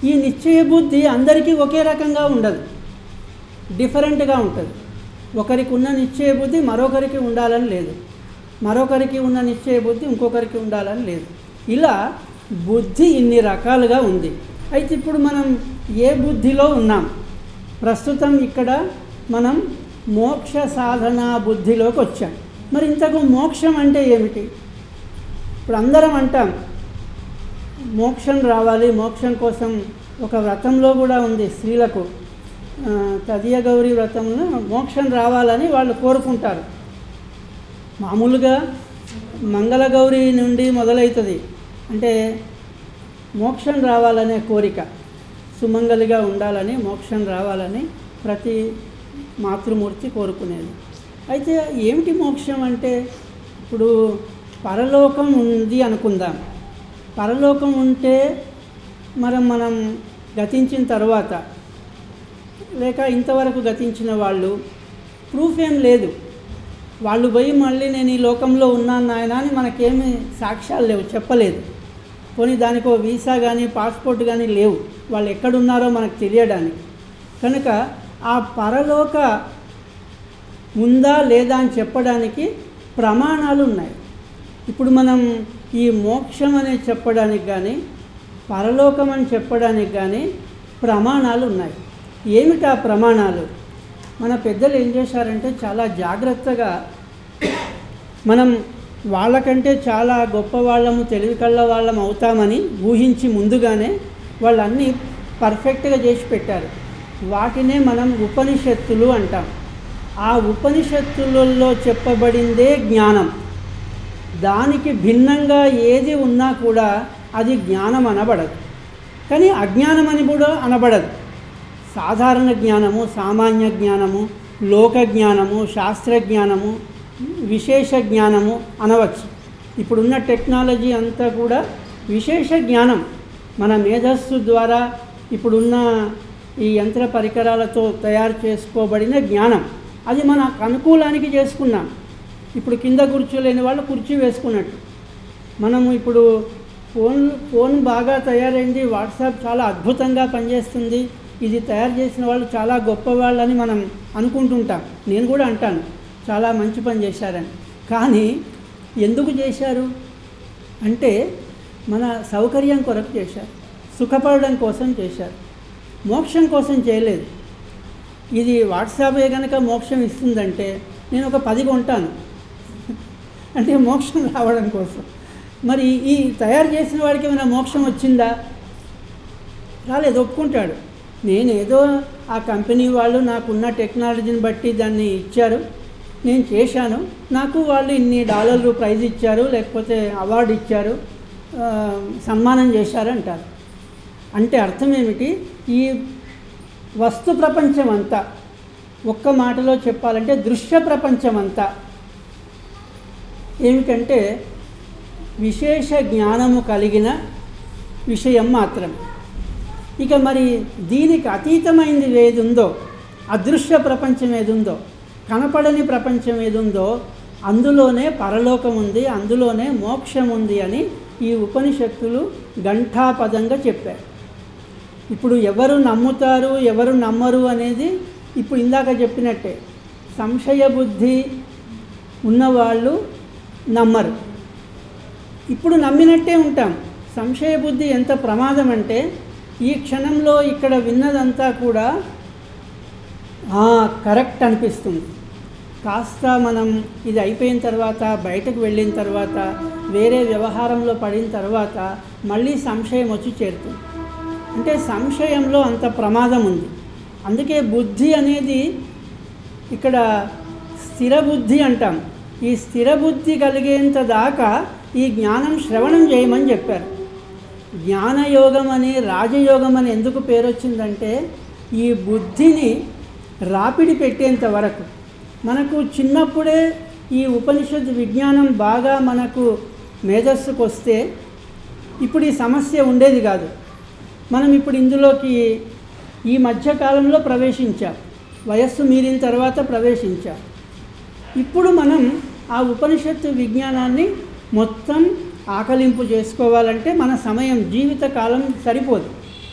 ఈ నిశ్చయ బుద్ధి అందరికీ ఒకే రకంగా ఉండదు డిఫరెంట్గా ఉంటుంది ఒకరికి ఉన్న నిశ్చయ బుద్ధి మరొకరికి ఉండాలని లేదు మరొకరికి ఉన్న నిశ్చయ బుద్ధి ఇంకొకరికి ఉండాలని లేదు ఇలా బుద్ధి ఇన్ని రకాలుగా ఉంది అయితే ఇప్పుడు మనం ఏ బుద్ధిలో ఉన్నాం ప్రస్తుతం ఇక్కడ మనం మోక్ష సాధన బుద్ధిలోకి వచ్చాం మరి ఇంతకు మోక్షం అంటే ఏమిటి ఇప్పుడు అందరం అంటాం మోక్షం రావాలి మోక్షం కోసం ఒక వ్రతంలో కూడా ఉంది స్త్రీలకు ఆ, తదియ గౌరీ వ్రతంలో మోక్షం రావాలని వాళ్ళు కోరుకుంటారు మామూలుగా మంగళగౌరి నుండి మొదలవుతుంది అంటే మోక్షం రావాలనే కోరిక సుమంగలిగా ఉండాలని మోక్షం రావాలని ప్రతి మాతృమూర్తి కోరుకునేది అయితే ఏమిటి మోక్షం అంటే ఇప్పుడు పరలోకం ఉంది అనుకుందాం పరలోకం ఉంటే మనం మనం గతించిన తర్వాత లేక ఇంతవరకు గతించిన వాళ్ళు ప్రూఫ్ ఏం లేదు వాళ్ళు పోయి మళ్ళీ నేను ఈ లోకంలో ఉన్నాను నాయన అని మనకేమీ సాక్ష్యాలు లేవు చెప్పలేదు పోనీ దానికి ఓ వీసా కానీ పాస్పోర్ట్ కానీ లేవు వాళ్ళు ఎక్కడున్నారో మనకు తెలియడానికి కనుక ఆ పరలోక ఉందా లేదా అని చెప్పడానికి ప్రమాణాలు ఉన్నాయి ఇప్పుడు మనం ఈ మోక్షం అని చెప్పడానికి కానీ పరలోకం అని చెప్పడానికి కానీ ప్రమాణాలు ఉన్నాయి ఏమిటి ఆ ప్రమాణాలు మన పెద్దలు ఏం చేశారంటే చాలా జాగ్రత్తగా మనం వాళ్ళకంటే చాలా గొప్ప వాళ్ళము తెలివి కళ్ళ వాళ్ళం అవుతామని ఊహించి ముందుగానే వాళ్ళన్నీ పర్ఫెక్ట్గా చేసి పెట్టారు వాటినే మనం ఉపనిషత్తులు అంటాం ఆ ఉపనిషత్తులలో చెప్పబడిందే జ్ఞానం దానికి భిన్నంగా ఏది ఉన్నా కూడా అది జ్ఞానం అనబడదు కానీ అజ్ఞానం అని కూడా అనబడదు సాధారణ జ్ఞానము సామాన్య జ్ఞానము లోక జ్ఞానము శాస్త్ర జ్ఞానము విశేష జ్ఞానము అనవచ్చు ఇప్పుడున్న టెక్నాలజీ అంతా కూడా విశేష జ్ఞానం మన మేధస్సు ద్వారా ఇప్పుడున్న ఈ యంత్ర పరికరాలతో తయారు చేసుకోబడిన జ్ఞానం అది మనకు అనుకూలానికి చేసుకున్నాం ఇప్పుడు కింద కూర్చోలేని వాళ్ళు కుర్చీ వేసుకున్నట్టు మనము ఇప్పుడు ఫోన్ ఫోన్ బాగా తయారైంది వాట్సాప్ చాలా అద్భుతంగా పనిచేస్తుంది ఇది తయారు చేసిన వాళ్ళు చాలా గొప్పవాళ్ళని మనం అనుకుంటుంటాం నేను కూడా అంటాను చాలా మంచి పని చేశారని కానీ ఎందుకు చేశారు అంటే మన సౌకర్యం కొరకు చేశారు సుఖపడడం కోసం చేశారు మోక్షం కోసం చేయలేదు ఇది వాట్సాపే కనుక మోక్షం ఇస్తుందంటే నేను ఒక పది కొంటాను అంటే మోక్షం రావడం కోసం మరి ఈ తయారు చేసిన వాడికి ఏమైనా మోక్షం వచ్చిందా రాలేదు ఒప్పుకుంటాడు నేను ఏదో ఆ కంపెనీ వాళ్ళు నాకున్న టెక్నాలజీని బట్టి దాన్ని ఇచ్చారు నేను చేశాను నాకు వాళ్ళు ఇన్ని డాలర్లు ప్రైజ్ ఇచ్చారు లేకపోతే అవార్డు ఇచ్చారు ఆ, సన్మానం చేశారు అంటారు అంటే అర్థం ఏమిటి ఈ వస్తు ప్రపంచం అంతా ఒక్క మాటలో చెప్పాలంటే దృశ్య ప్రపంచం అంతా ఏమిటంటే విశేష జ్ఞానము కలిగిన విషయం మాత్రమే ఇక మరి దీనికి అతీతమైనది ఏది ఉందో అదృశ్య ప్రపంచం ఏది ఉందో కనపడని ప్రపంచం ఏది ఉందో అందులోనే పరలోకం ఉంది అందులోనే మోక్షం ఉంది అని ఈ ఉపనిషత్తులు ఘంటాపదంగా చెప్పారు ఇప్పుడు ఎవరు నమ్ముతారు ఎవరు నమ్మరు అనేది ఇప్పుడు ఇందాక చెప్పినట్టే సంశయ బుద్ధి ఉన్నవాళ్ళు నమ్మరు ఇప్పుడు నమ్మినట్టే ఉంటాం సంశయ బుద్ధి ఎంత ప్రమాదం అంటే ఈ క్షణంలో ఇక్కడ విన్నదంతా కూడా "ఆ, కరెక్ట్ అనిపిస్తుంది కాస్త మనం ఇది అయిపోయిన తర్వాత బయటకు వెళ్ళిన తర్వాత వేరే వ్యవహారంలో పడిన తర్వాత మళ్ళీ సంశయం వచ్చి చేరుతుంది అంటే సంశయంలో అంత ప్రమాదం ఉంది అందుకే బుద్ధి అనేది ఇక్కడ స్థిర బుద్ధి అంటాం ఈ స్థిర బుద్ధి కలిగేంత దాకా ఈ జ్ఞానం శ్రవణం చేయమని చెప్పారు జ్ఞానయోగం అని రాజయోగం అని ఎందుకు పేరు వచ్చిందంటే ఈ బుద్ధిని రాపిడి పెట్టేంత వరకు మనకు చిన్నప్పుడే ఈ ఉపనిషత్ విజ్ఞానం బాగా మనకు మేధస్సుకు వస్తే ఇప్పుడు ఈ సమస్య ఉండేది కాదు మనం ఇప్పుడు ఇందులోకి ఈ మధ్యకాలంలో ప్రవేశించాం వయస్సు మీరిన తర్వాత ప్రవేశించాం ఇప్పుడు మనం ఆ ఉపనిషత్తు విజ్ఞానాన్ని మొత్తం ఆకలింపు చేసుకోవాలంటే మన సమయం జీవితకాలం సరిపోదు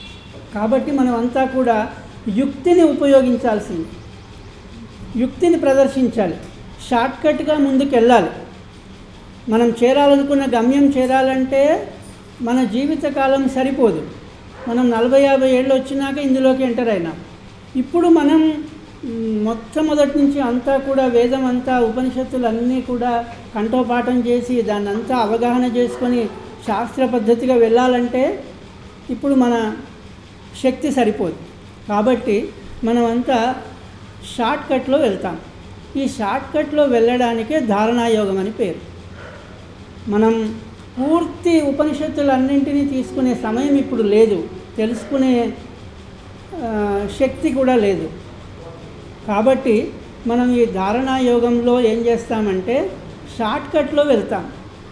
కాబట్టి మనం అంతా కూడా యుక్తిని ఉపయోగించాల్సింది యుక్తిని ప్రదర్శించాలి షార్ట్కట్గా ముందుకు వెళ్ళాలి మనం చేరాలనుకున్న గమ్యం చేరాలంటే మన జీవితకాలం సరిపోదు మనం నలభై యాభై ఏళ్ళు వచ్చినాక ఇందులోకి ఎంటర్ అయినాం ఇప్పుడు మనం మ్, మొట్టమొదటి నుంచి అంతా కూడా వేదం అంతా ఉపనిషత్తులు అన్నీ కూడా కంఠోపాఠం చేసి దాన్ని అంతా అవగాహన చేసుకొని శాస్త్ర పద్ధతిగా వెళ్ళాలంటే ఇప్పుడు మన శక్తి సరిపోదు కాబట్టి మనమంతా షార్ట్ కట్లో వెళ్తాం ఈ షార్ట్ కట్లో వెళ్ళడానికే ధారణాయోగం అని పేరు మనం పూర్తి ఉపనిషత్తులన్నింటినీ తీసుకునే సమయం ఇప్పుడు లేదు తెలుసుకునే ఆ, శక్తి కూడా లేదు కాబట్టి మనం ఈ ధారణాయోగంలో ఏం చేస్తామంటే షార్ట్ కట్లో వెళ్తాం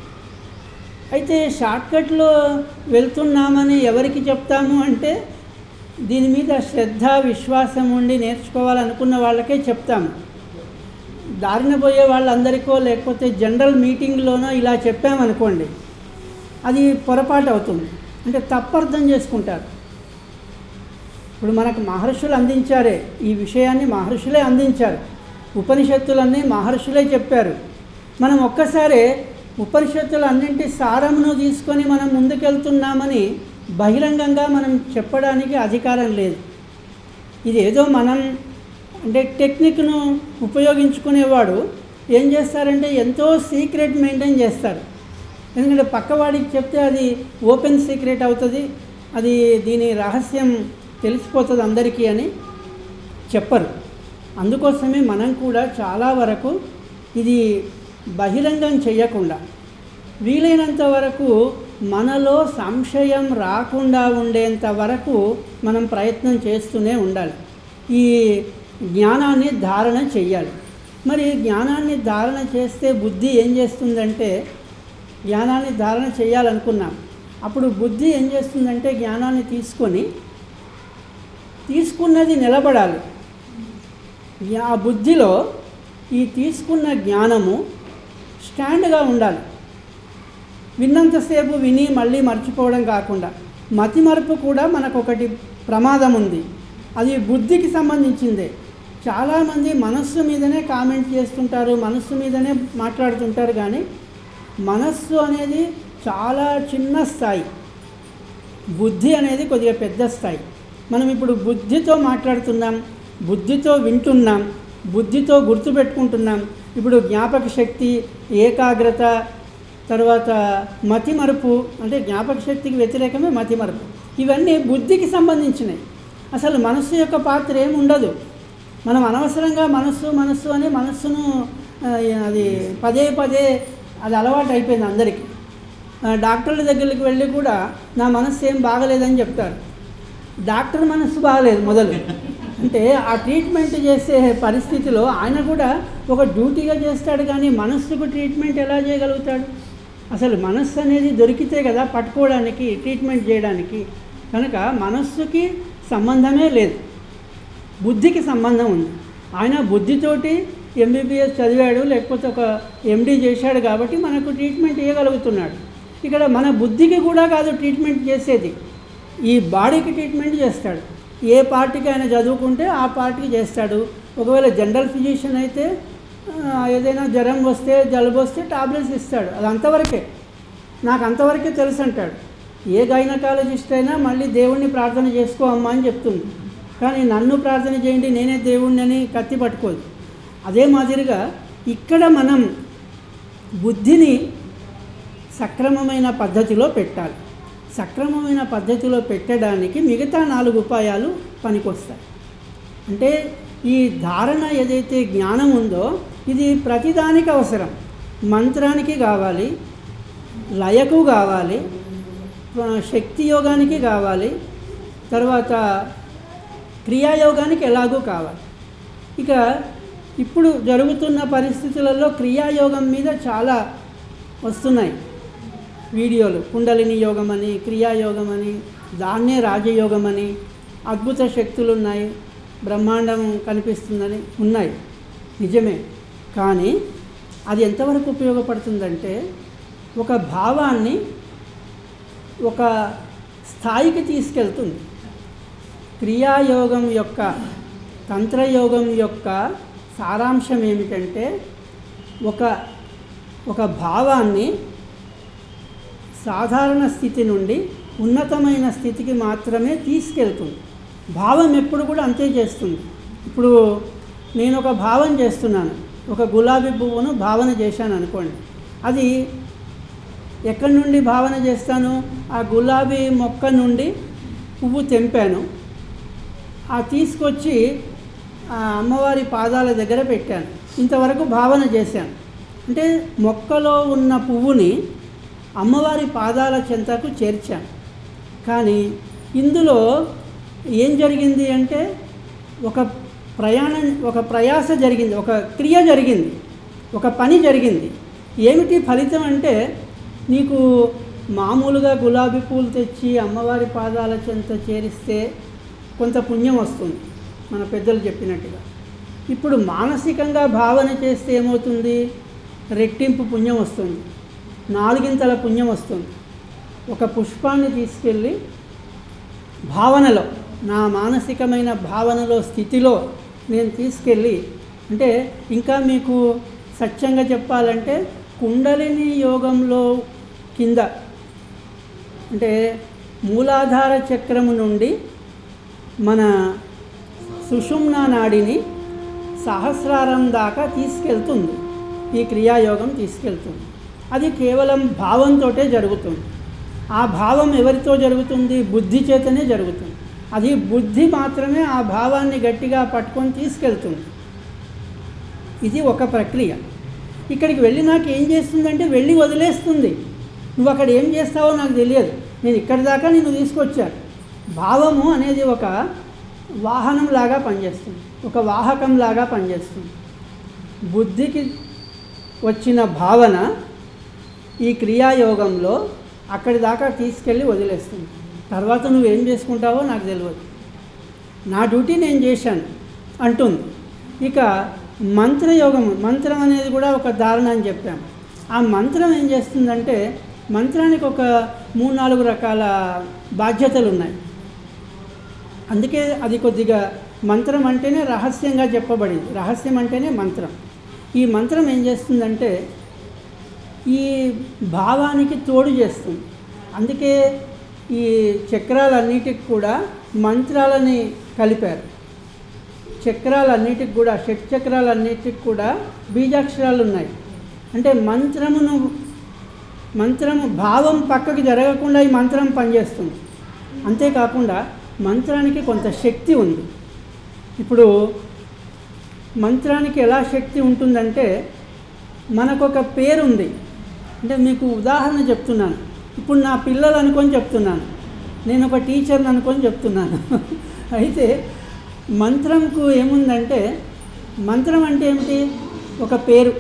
అయితే షార్ట్ కట్లో వెళ్తున్నామని ఎవరికి చెప్తాము అంటే దీని మీద శ్రద్ధ విశ్వాసం ఉండి నేర్చుకోవాలనుకున్న వాళ్ళకే చెప్తాము దారిన పోయే వాళ్ళందరికో లేకపోతే జనరల్ మీటింగ్లోనో ఇలా చెప్పామనుకోండి అది పొరపాటు అవుతుంది అంటే తప్పర్థం చేసుకుంటారు ఇప్పుడు మనకు మహర్షులు అందించారే ఈ విషయాన్ని మహర్షులే అందించారు ఉపనిషత్తులన్నీ మహర్షులే చెప్పారు మనం ఒక్కసారే ఉపనిషత్తులు అన్నింటి సారమును తీసుకొని మనం ముందుకెళ్తున్నామని బహిరంగంగా మనం చెప్పడానికి అధికారం లేదు ఇది ఏదో మనం అంటే టెక్నిక్ను ఉపయోగించుకునేవాడు ఏం చేస్తారంటే ఎంతో సీక్రెట్ మెయింటైన్ చేస్తారు ఎందుకంటే పక్కవాడికి చెప్తే అది ఓపెన్ సీక్రెట్ అవుతుంది అది దీని రహస్యం తెలిసిపోతుంది అందరికీ అని చెప్పరు అందుకోసమే మనం కూడా చాలా వరకు ఇది బహిరంగం చేయకుండా వీలైనంత వరకు మనలో సంశయం రాకుండా ఉండేంత వరకు మనం ప్రయత్నం చేస్తూనే ఉండాలి ఈ జ్ఞానాన్ని ధారణ చెయ్యాలి మరి జ్ఞానాన్ని ధారణ చేస్తే బుద్ధి ఏం చేస్తుందంటే జ్ఞానాన్ని ధారణ చేయాలనుకున్నాం అప్పుడు బుద్ధి ఏం చేస్తుందంటే జ్ఞానాన్ని తీసుకొని తీసుకున్నది నిలబడాలి ఆ బుద్ధిలో ఈ తీసుకున్న జ్ఞానము స్టాండ్గా ఉండాలి విన్నంతసేపు విని మళ్ళీ మర్చిపోవడం కాకుండా మతిమరుపు కూడా మనకు ఒకటి ప్రమాదం ఉంది అది బుద్ధికి సంబంధించిందే చాలామంది మనస్సు మీదనే కామెంట్ చేస్తుంటారు మనస్సు మీదనే మాట్లాడుతుంటారు కానీ మనస్సు అనేది చాలా చిన్న స్థాయి బుద్ధి అనేది కొద్దిగా పెద్ద స్థాయి మనం ఇప్పుడు బుద్ధితో మాట్లాడుతున్నాం బుద్ధితో వింటున్నాం బుద్ధితో గుర్తుపెట్టుకుంటున్నాం ఇప్పుడు జ్ఞాపక శక్తి ఏకాగ్రత తర్వాత మతిమరుపు అంటే జ్ఞాపక శక్తికి వ్యతిరేకమే మతిమరుపు ఇవన్నీ బుద్ధికి సంబంధించినవి అసలు మనస్సు యొక్క పాత్ర ఏమి ఉండదు మనం అనవసరంగా మనస్సు మనస్సు అని మనస్సును ఆ, అది పదే పదే అది అలవాటు అయిపోయింది అందరికీ ఆ, డాక్టర్ల దగ్గరికి వెళ్ళి కూడా నా మనస్సు ఏం బాగలేదని చెప్తారు డాక్టర్ మనస్సు బాగలేదు మొదలు అంటే ఆ ట్రీట్మెంట్ చేసే పరిస్థితిలో ఆయన కూడా ఒక డ్యూటీగా చేస్తాడు కానీ మనస్సుకు ట్రీట్మెంట్ ఎలా చేయగలుగుతాడు అసలు మనస్సు అనేది దొరికితే కదా పట్టుకోవడానికి ట్రీట్మెంట్ చేయడానికి కనుక మనస్సుకి సంబంధమే లేదు బుద్ధికి సంబంధం ఉంది ఆయన బుద్ధితోటి ఎంబీబీఎస్ చదివాడు లేకపోతే ఒక ఎండీ చేశాడు కాబట్టి మనకు ట్రీట్మెంట్ ఇవ్వగలుగుతున్నాడు ఇక్కడ మన బుద్ధికి కూడా కాదు ట్రీట్మెంట్ చేసేది ఈ బాడీకి ట్రీట్మెంట్ చేస్తాడు ఏ పార్టీకి ఆయన చదువుకుంటే ఆ పార్టీకి చేస్తాడు ఒకవేళ జనరల్ ఫిజిషియన్ అయితే ఆ, ఏదైనా జ్వరం వస్తే జలుబు వస్తే టాబ్లెట్స్ ఇస్తాడు అది అంతవరకే నాకు అంతవరకే తెలుసు అంటాడు ఏ గైనకాలజిస్ట్ అయినా మళ్ళీ దేవుణ్ణి ప్రార్థన చేసుకో అమ్మా అని చెప్తుంది కానీ నన్ను ప్రార్థన చేయండి నేనే దేవుణ్ణి అని కత్తి పట్టుకోదు అదే మాదిరిగా ఇక్కడ మనం బుద్ధిని సక్రమమైన పద్ధతిలో పెట్టాలి సక్రమమైన పద్ధతిలో పెట్టడానికి మిగతా నాలుగు ఉపాయాలు పనికొస్తాయి అంటే ఈ ధారణ ఏదైతే జ్ఞానం ఉందో ఇది ప్రతిదానికి అవసరం మంత్రానికి కావాలి లయకు కావాలి ఆ, శక్తి యోగానికి కావాలి తర్వాత క్రియాయోగానికి ఎలాగూ కావాలి ఇక ఇప్పుడు జరుగుతున్న పరిస్థితులలో క్రియాయోగం మీద చాలా వస్తున్నాయి వీడియోలు కుండలిని యోగం అని క్రియాయోగం అని దాన్నే రాజయోగం అని అద్భుత శక్తులు ఉన్నాయి బ్రహ్మాండం కనిపిస్తుందని ఉన్నాయి నిజమే కానీ అది ఎంతవరకు ఉపయోగపడుతుందంటే ఒక భావాన్ని ఒక స్థాయికి తీసుకెళ్తుంది క్రియాయోగం యొక్క తంత్రయోగం యొక్క సారాంశం ఏమిటంటే ఒక ఒక భావాన్ని సాధారణ స్థితి నుండి ఉన్నతమైన స్థితికి మాత్రమే తీసుకెళ్తుంది భావం ఎప్పుడు కూడా అంతే చేస్తుంది ఇప్పుడు నేను ఒక భావం చేస్తున్నాను ఒక గులాబీ పువ్వును భావన చేశాను అనుకోండి అది ఎక్కడి నుండి భావన చేస్తాను ఆ గులాబీ మొక్క నుండి పువ్వు తెంపాను ఆ తీసుకొచ్చి ఆ అమ్మవారి పాదాల దగ్గర పెట్టాను ఇంతవరకు భావన చేశాను అంటే మొక్కలో ఉన్న పువ్వుని అమ్మవారి పాదాల చెంతకు చేర్చాను కానీ ఇందులో ఏం జరిగింది అంటే ఒక ప్రయాణం ఒక ప్రయాస జరిగింది ఒక క్రియ జరిగింది ఒక పని జరిగింది ఏమిటి ఫలితం అంటే నీకు మామూలుగా గులాబీ పూలు తెచ్చి అమ్మవారి పాదాల చెంత చేరిస్తే కొంత పుణ్యం వస్తుంది మన పెద్దలు చెప్పినట్టుగా ఇప్పుడు మానసికంగా భావన చేస్తే ఏమవుతుంది రెట్టింపు పుణ్యం వస్తుంది నాలుగింతల పుణ్యం వస్తుంది ఒక పుష్పాన్ని తీసుకెళ్ళి భావనలో నా మానసికమైన భావనలో స్థితిలో నేను తీసుకెళ్ళి అంటే ఇంకా మీకు సత్యంగా చెప్పాలంటే కుండలిని యోగంలో కింద అంటే మూలాధార చక్రము నుండి మన సుషుమ్నా నాడిని సహస్రారం దాకా తీసుకెళ్తుంది ఈ క్రియాయోగం తీసుకెళ్తుంది అది కేవలం భావంతో జరుగుతుంది ఆ భావం ఎవరితో జరుగుతుంది బుద్ధి చేతనే జరుగుతుంది అది బుద్ధి మాత్రమే ఆ భావాన్ని గట్టిగా పట్టుకొని తీసుకెళ్తుంది ఇది ఒక ప్రక్రియ ఇక్కడికి వెళ్ళి నాకు ఏం చేస్తుందంటే వెళ్ళి వదిలేస్తుంది నువ్వు అక్కడ ఏం చేస్తావో నాకు తెలియదు నేను ఇక్కడి దాకా నేను తీసుకొచ్చాను భావము అనేది ఒక వాహనం లాగా పనిచేస్తుంది ఒక వాహకం లాగా పనిచేస్తుంది బుద్ధికి వచ్చిన భావన ఈ క్రియాయోగంలో అక్కడి దాకా తీసుకెళ్ళి వదిలేస్తుంది తర్వాత నువ్వు ఏం చేసుకుంటావో నాకు తెలియదు నా డ్యూటీ నేను చేశాను అంటుంది ఇక మంత్రయోగం మంత్రం అనేది కూడా ఒక ధారణ అని చెప్పాము ఆ మంత్రం ఏం చేస్తుందంటే మంత్రానికి ఒక మూడు నాలుగు రకాల బాధ్యతలు ఉన్నాయి అందుకే అది కొద్దిగా మంత్రం అంటేనే రహస్యంగా చెప్పబడింది రహస్యం అంటేనే మంత్రం ఈ మంత్రం ఏం చేస్తుందంటే ఈ భావానికి తోడు చేస్తుంది అందుకే ఈ చక్రాలన్నిటికి కూడా మంత్రాలని కలిపారు చక్రాలన్నిటికి కూడా షట్ చక్రాలన్నిటికి కూడా బీజాక్షరాలు ఉన్నాయి అంటే మంత్రమును మంత్రము భావం పక్కకి జరగకుండా ఈ మంత్రం పనిచేస్తుంది అంతేకాకుండా మంత్రానికి కొంత శక్తి ఉంది ఇప్పుడు మంత్రానికి ఎలా శక్తి ఉంటుందంటే మనకొక పేరు ఉంది అంటే మీకు ఉదాహరణ చెప్తున్నాను ఇప్పుడు నా పిల్లలు అనుకొని చెప్తున్నాను నేను ఒక టీచర్ని అనుకొని చెప్తున్నాను అయితే మంత్రంకు ఏముందంటే మంత్రం అంటే ఏమిటి ఒక పేరు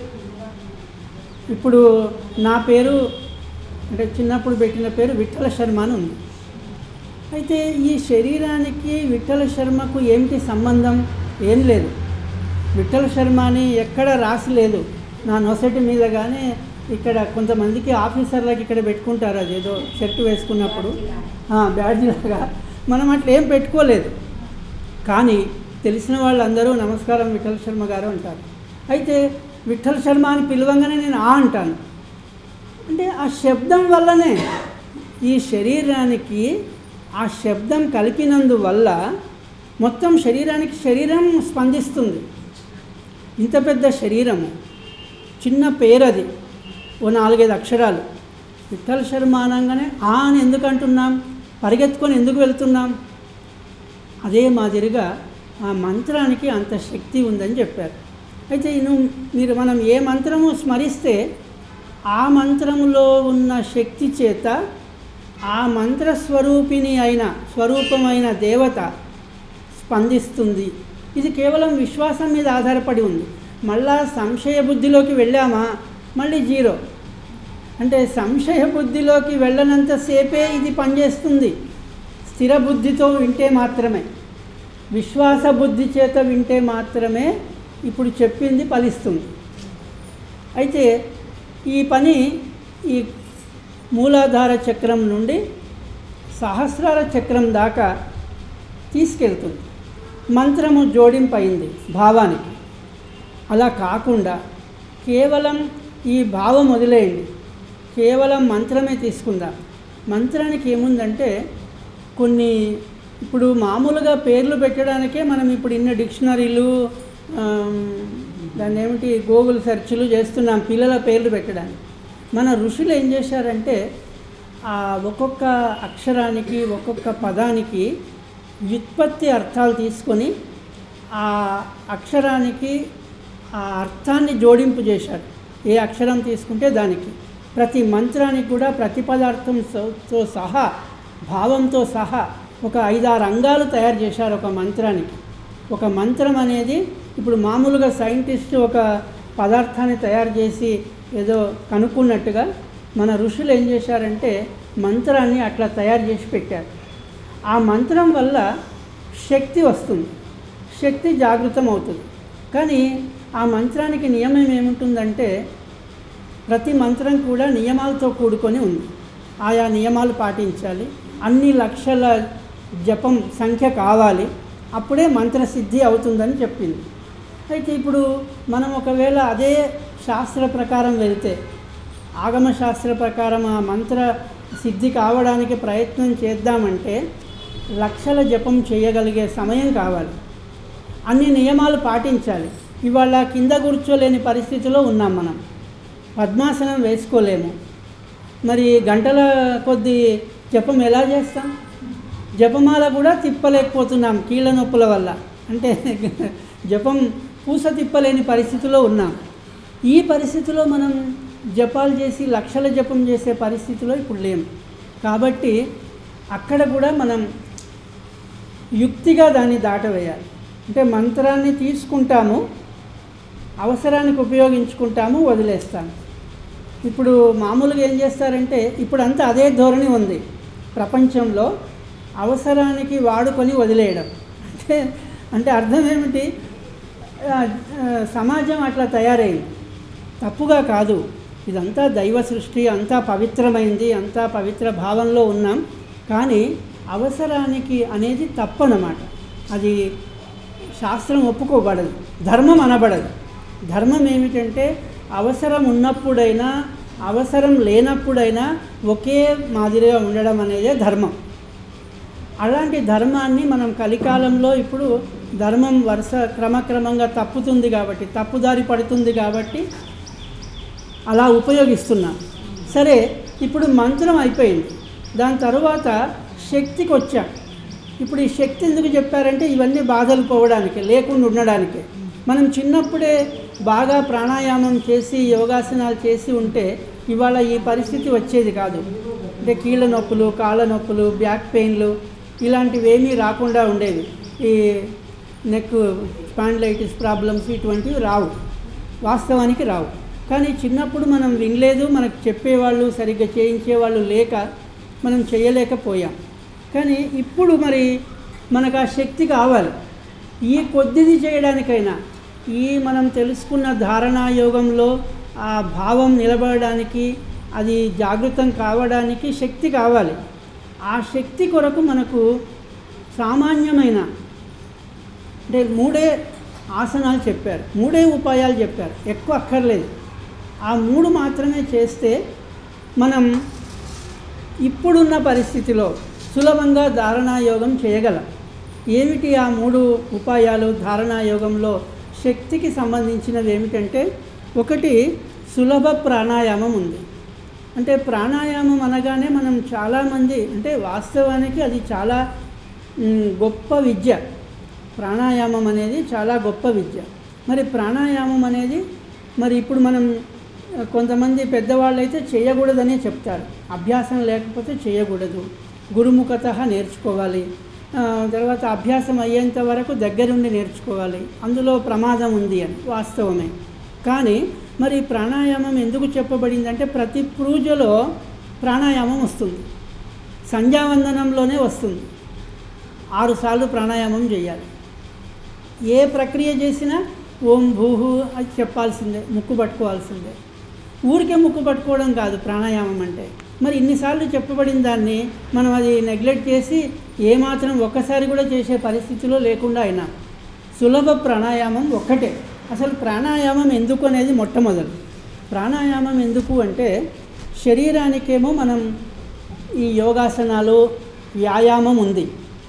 ఇప్పుడు నా పేరు అంటే చిన్నప్పుడు పెట్టిన పేరు విఠల శర్మ అని ఉంది అయితే ఈ శరీరానికి విఠల శర్మకు ఏమిటి సంబంధం ఏం లేదు విఠల శర్మ అని ఎక్కడ రాసి లేదు నా నొసటి మీద కానీ ఇక్కడ కొంతమందికి ఆఫీసర్లకి ఇక్కడ పెట్టుకుంటారు అది ఏదో షర్ట్ వేసుకున్నప్పుడు బ్యాడ్జ్ లాగా మనం అట్లా ఏం పెట్టుకోలేదు కానీ తెలిసిన వాళ్ళందరూ నమస్కారం విఠల్ శర్మ గారు అంటారు అయితే విఠల్ శర్మ అని పిలవంగానే నేను ఆ అంటాను అంటే ఆ శబ్దం వల్లనే ఈ శరీరానికి ఆ శబ్దం కలిపినందువల్ల మొత్తం శరీరానికి శరీరం స్పందిస్తుంది ఇంత పెద్ద శరీరము చిన్న పేరది ఓ నాలుగైదు అక్షరాలు విఠల్ శర్మ అనగానే ఆ అని ఎందుకు అంటున్నాం పరిగెత్తుకొని ఎందుకు వెళ్తున్నాం అదే మాదిరిగా ఆ మంత్రానికి అంత శక్తి ఉందని చెప్పారు అయితే నువ్వు మీరు మనం ఏ మంత్రము స్మరిస్తే ఆ మంత్రములో ఉన్న శక్తి చేత ఆ మంత్ర స్వరూపిణి అయిన స్వరూపమైన దేవత స్పందిస్తుంది ఇది కేవలం విశ్వాసం మీద ఆధారపడి ఉంది మళ్ళా సంశయ బుద్ధిలోకి వెళ్ళామా మళ్ళీ జీరో అంటే సంశయ బుద్ధిలోకి వెళ్ళనంతసేపే ఇది పనిచేస్తుంది స్థిర బుద్ధితో వింటే మాత్రమే విశ్వాస బుద్ధి చేత వింటే మాత్రమే ఇప్పుడు చెప్పింది ఫలిస్తుంది అయితే ఈ పని ఈ మూలాధార చక్రం నుండి సహస్రార చక్రం దాకా తీసుకెళ్తుంది మంత్రము జోడింపు అయింది భావానికి అలా కాకుండా కేవలం ఈ భావం వదిలేయండి కేవలం మంత్రమే తీసుకుందాం మంత్రానికి ఏముందంటే కొన్ని ఇప్పుడు మామూలుగా పేర్లు పెట్టడానికే మనం ఇప్పుడు ఇన్న డిక్షనరీలు ఆమ్, దాన్ని ఏమిటి గూగుల్ సెర్చ్లు చేస్తున్నాం పిల్లల పేర్లు పెట్టడానికి మన ఋషులు ఏం చేశారంటే ఆ ఒక్కొక్క అక్షరానికి ఒక్కొక్క పదానికి వ్యుత్పత్తి అర్థాలు తీసుకొని ఆ అక్షరానికి ఆ అర్థాన్ని జోడింపు చేశారు ఏ అక్షరం తీసుకుంటే దానికి ప్రతి మంత్రానికి కూడా ప్రతి పదార్థంతో సహా భావంతో సహా ఒక ఐదారు అంగాలు తయారు చేశారు ఒక మంత్రానికి ఒక మంత్రం అనేది ఇప్పుడు మామూలుగా సైంటిస్ట్ ఒక పదార్థాన్ని తయారు చేసి ఏదో కనుక్కున్నట్టుగా మన ఋషులు ఏం చేశారంటే మంత్రాన్ని అట్లా తయారు చేసి పెట్టారు ఆ మంత్రం వల్ల శక్తి వస్తుంది శక్తి జాగృతం అవుతుంది కానీ ఆ మంత్రానికి నియమం ఏముంటుందంటే ప్రతి మంత్రం కూడా నియమాలతో కూడుకొని ఉంది ఆయా నియమాలు పాటించాలి అన్ని లక్షల జపం సంఖ్య కావాలి అప్పుడే మంత్రసిద్ధి అవుతుందని చెప్పింది అయితే ఇప్పుడు మనం ఒకవేళ అదే శాస్త్ర ప్రకారం వెళ్తే ఆగమ శాస్త్ర ప్రకారం ఆ మంత్ర సిద్ధి కావడానికి ప్రయత్నం చేద్దామంటే లక్షల జపం చేయగలిగే సమయం కావాలి అన్ని నియమాలు పాటించాలి ఇవాళ కింద కూర్చోలేని పరిస్థితిలో ఉన్నాం మనం పద్మాసనం వేసుకోలేము మరి గంటల కొద్ది జపం ఎలా చేస్తాం జపమాల కూడా తిప్పలేకపోతున్నాం కీళ్ళ నొప్పుల వల్ల అంటే జపం పూస తిప్పలేని పరిస్థితిలో ఉన్నాం ఈ పరిస్థితిలో మనం జపాలు చేసి లక్షల జపం చేసే పరిస్థితిలో ఇప్పుడు లేము కాబట్టి అక్కడ కూడా మనం యుక్తిగా దాన్ని దాటవేయాలి అంటే మంత్రాన్ని తీసుకుంటాము అవసరానికి ఉపయోగించుకుంటాము వదిలేస్తాము ఇప్పుడు మామూలుగా ఏం చేస్తారంటే ఇప్పుడు అంతా అదే ధోరణి ఉంది ప్రపంచంలో అవసరానికి వాడుకొని వదిలేయడం అంటే అంటే అర్థం ఏమిటి ఆ, ఆ, సమాజం అట్లా తయారైంది తప్పుగా కాదు ఇదంతా దైవ సృష్టి అంతా పవిత్రమైంది అంతా పవిత్ర భావంలో ఉన్నాం కానీ అవసరానికి అనేది తప్పనమాట అది శాస్త్రం ఒప్పుకోబడదు ధర్మం అనబడదు ధర్మం ఏమిటంటే అవసరం ఉన్నప్పుడైనా అవసరం లేనప్పుడైనా ఒకే మాదిరిగా ఉండడం అనేదే ధర్మం అలాంటి ధర్మాన్ని మనం కలికాలంలో ఇప్పుడు ధర్మం వరుస క్రమక్రమంగా తప్పుతుంది కాబట్టి తప్పుదారి పడుతుంది కాబట్టి అలా ఉపయోగిస్తున్నాం సరే ఇప్పుడు మంత్రం అయిపోయింది దాని తరువాత శక్తికి వచ్చాం ఇప్పుడు ఈ శక్తి ఎందుకు చెప్పారంటే ఇవన్నీ బాధలు పోవడానికి లేకుండా ఉండడానికి మనం చిన్నప్పుడే బాగా ప్రాణాయామం చేసి యోగాసనాలు చేసి ఉంటే ఇవాళ ఈ పరిస్థితి వచ్చేది కాదు అంటే కీళ్ళ నొప్పులు కాళ్ళ నొప్పులు బ్యాక్ పెయిన్లు ఇలాంటివి ఏమీ రాకుండా ఉండేవి ఈ నెక్ స్పాండ్లైటిస్ ప్రాబ్లమ్స్ ఇటువంటివి రావు వాస్తవానికి రావు కానీ చిన్నప్పుడు మనం వినలేదు మనకు చెప్పేవాళ్ళు సరిగ్గా చేయించేవాళ్ళు లేక మనం చేయలేకపోయాం కానీ ఇప్పుడు మరి మనకు ఆ శక్తి కావాలి ఈ కొద్దిది చేయడానికైనా ఈ మనం తెలుసుకున్న ధారణా యోగంలో ఆ భావం నిలబడడానికి అది జాగృతం కావడానికి శక్తి కావాలి ఆ శక్తి కొరకు మనకు సామాన్యమైన అంటే మూడే ఆసనాలు చెప్పారు మూడే ఉపాయాలు చెప్పారు ఎక్కువ అక్కర్లేదు ఆ మూడు మాత్రమే చేస్తే మనం ఇప్పుడున్న పరిస్థితిలో సులభంగా ధారణాయోగం చేయగలం ఏమిటి ఆ మూడు ఉపాయాలు ధారణాయోగంలో శక్తికి సంబంధించినవి ఏమిటంటే ఒకటి సులభ ప్రాణాయామం ఉంది అంటే ప్రాణాయామం అనగానే మనం చాలామంది అంటే వాస్తవానికి అది చాలా మ్, గొప్ప విద్య ప్రాణాయామం అనేది చాలా గొప్ప విద్య మరి ప్రాణాయామం అనేది మరి ఇప్పుడు మనం ఆ, కొంతమంది పెద్దవాళ్ళు అయితే చేయకూడదనే చెప్తారు అభ్యాసం లేకపోతే చేయకూడదు గురుముఖత నేర్చుకోవాలి ఆ, తర్వాత అభ్యాసం అయ్యేంత వరకు దగ్గరుండి నేర్చుకోవాలి అందులో ప్రమాదం ఉంది అని వాస్తవమే కానీ మరి ప్రాణాయామం ఎందుకు చెప్పబడిందంటే ప్రతి పూజలో ప్రాణాయామం వస్తుంది సంధ్యావందనంలోనే వస్తుంది ఆరుసార్లు ప్రాణాయామం చేయాలి ఏ ప్రక్రియ చేసినా ఓం భూహు అది చెప్పాల్సిందే ముక్కు పట్టుకోవాల్సిందే ఊరికే ముక్కు పట్టుకోవడం కాదు ప్రాణాయామం అంటే మరి ఇన్నిసార్లు చెప్పబడిన దాన్ని మనం అది నెగ్లెక్ట్ చేసి ఏమాత్రం ఒక్కసారి కూడా చేసే పరిస్థితిలో లేకుండా అయినా సులభ ప్రాణాయామం ఒక్కటే అసలు ప్రాణాయామం ఎందుకు అనేది మొట్టమొదలు ప్రాణాయామం ఎందుకు అంటే శరీరానికేమో మనం ఈ యోగాసనాలు వ్యాయామం ఉంది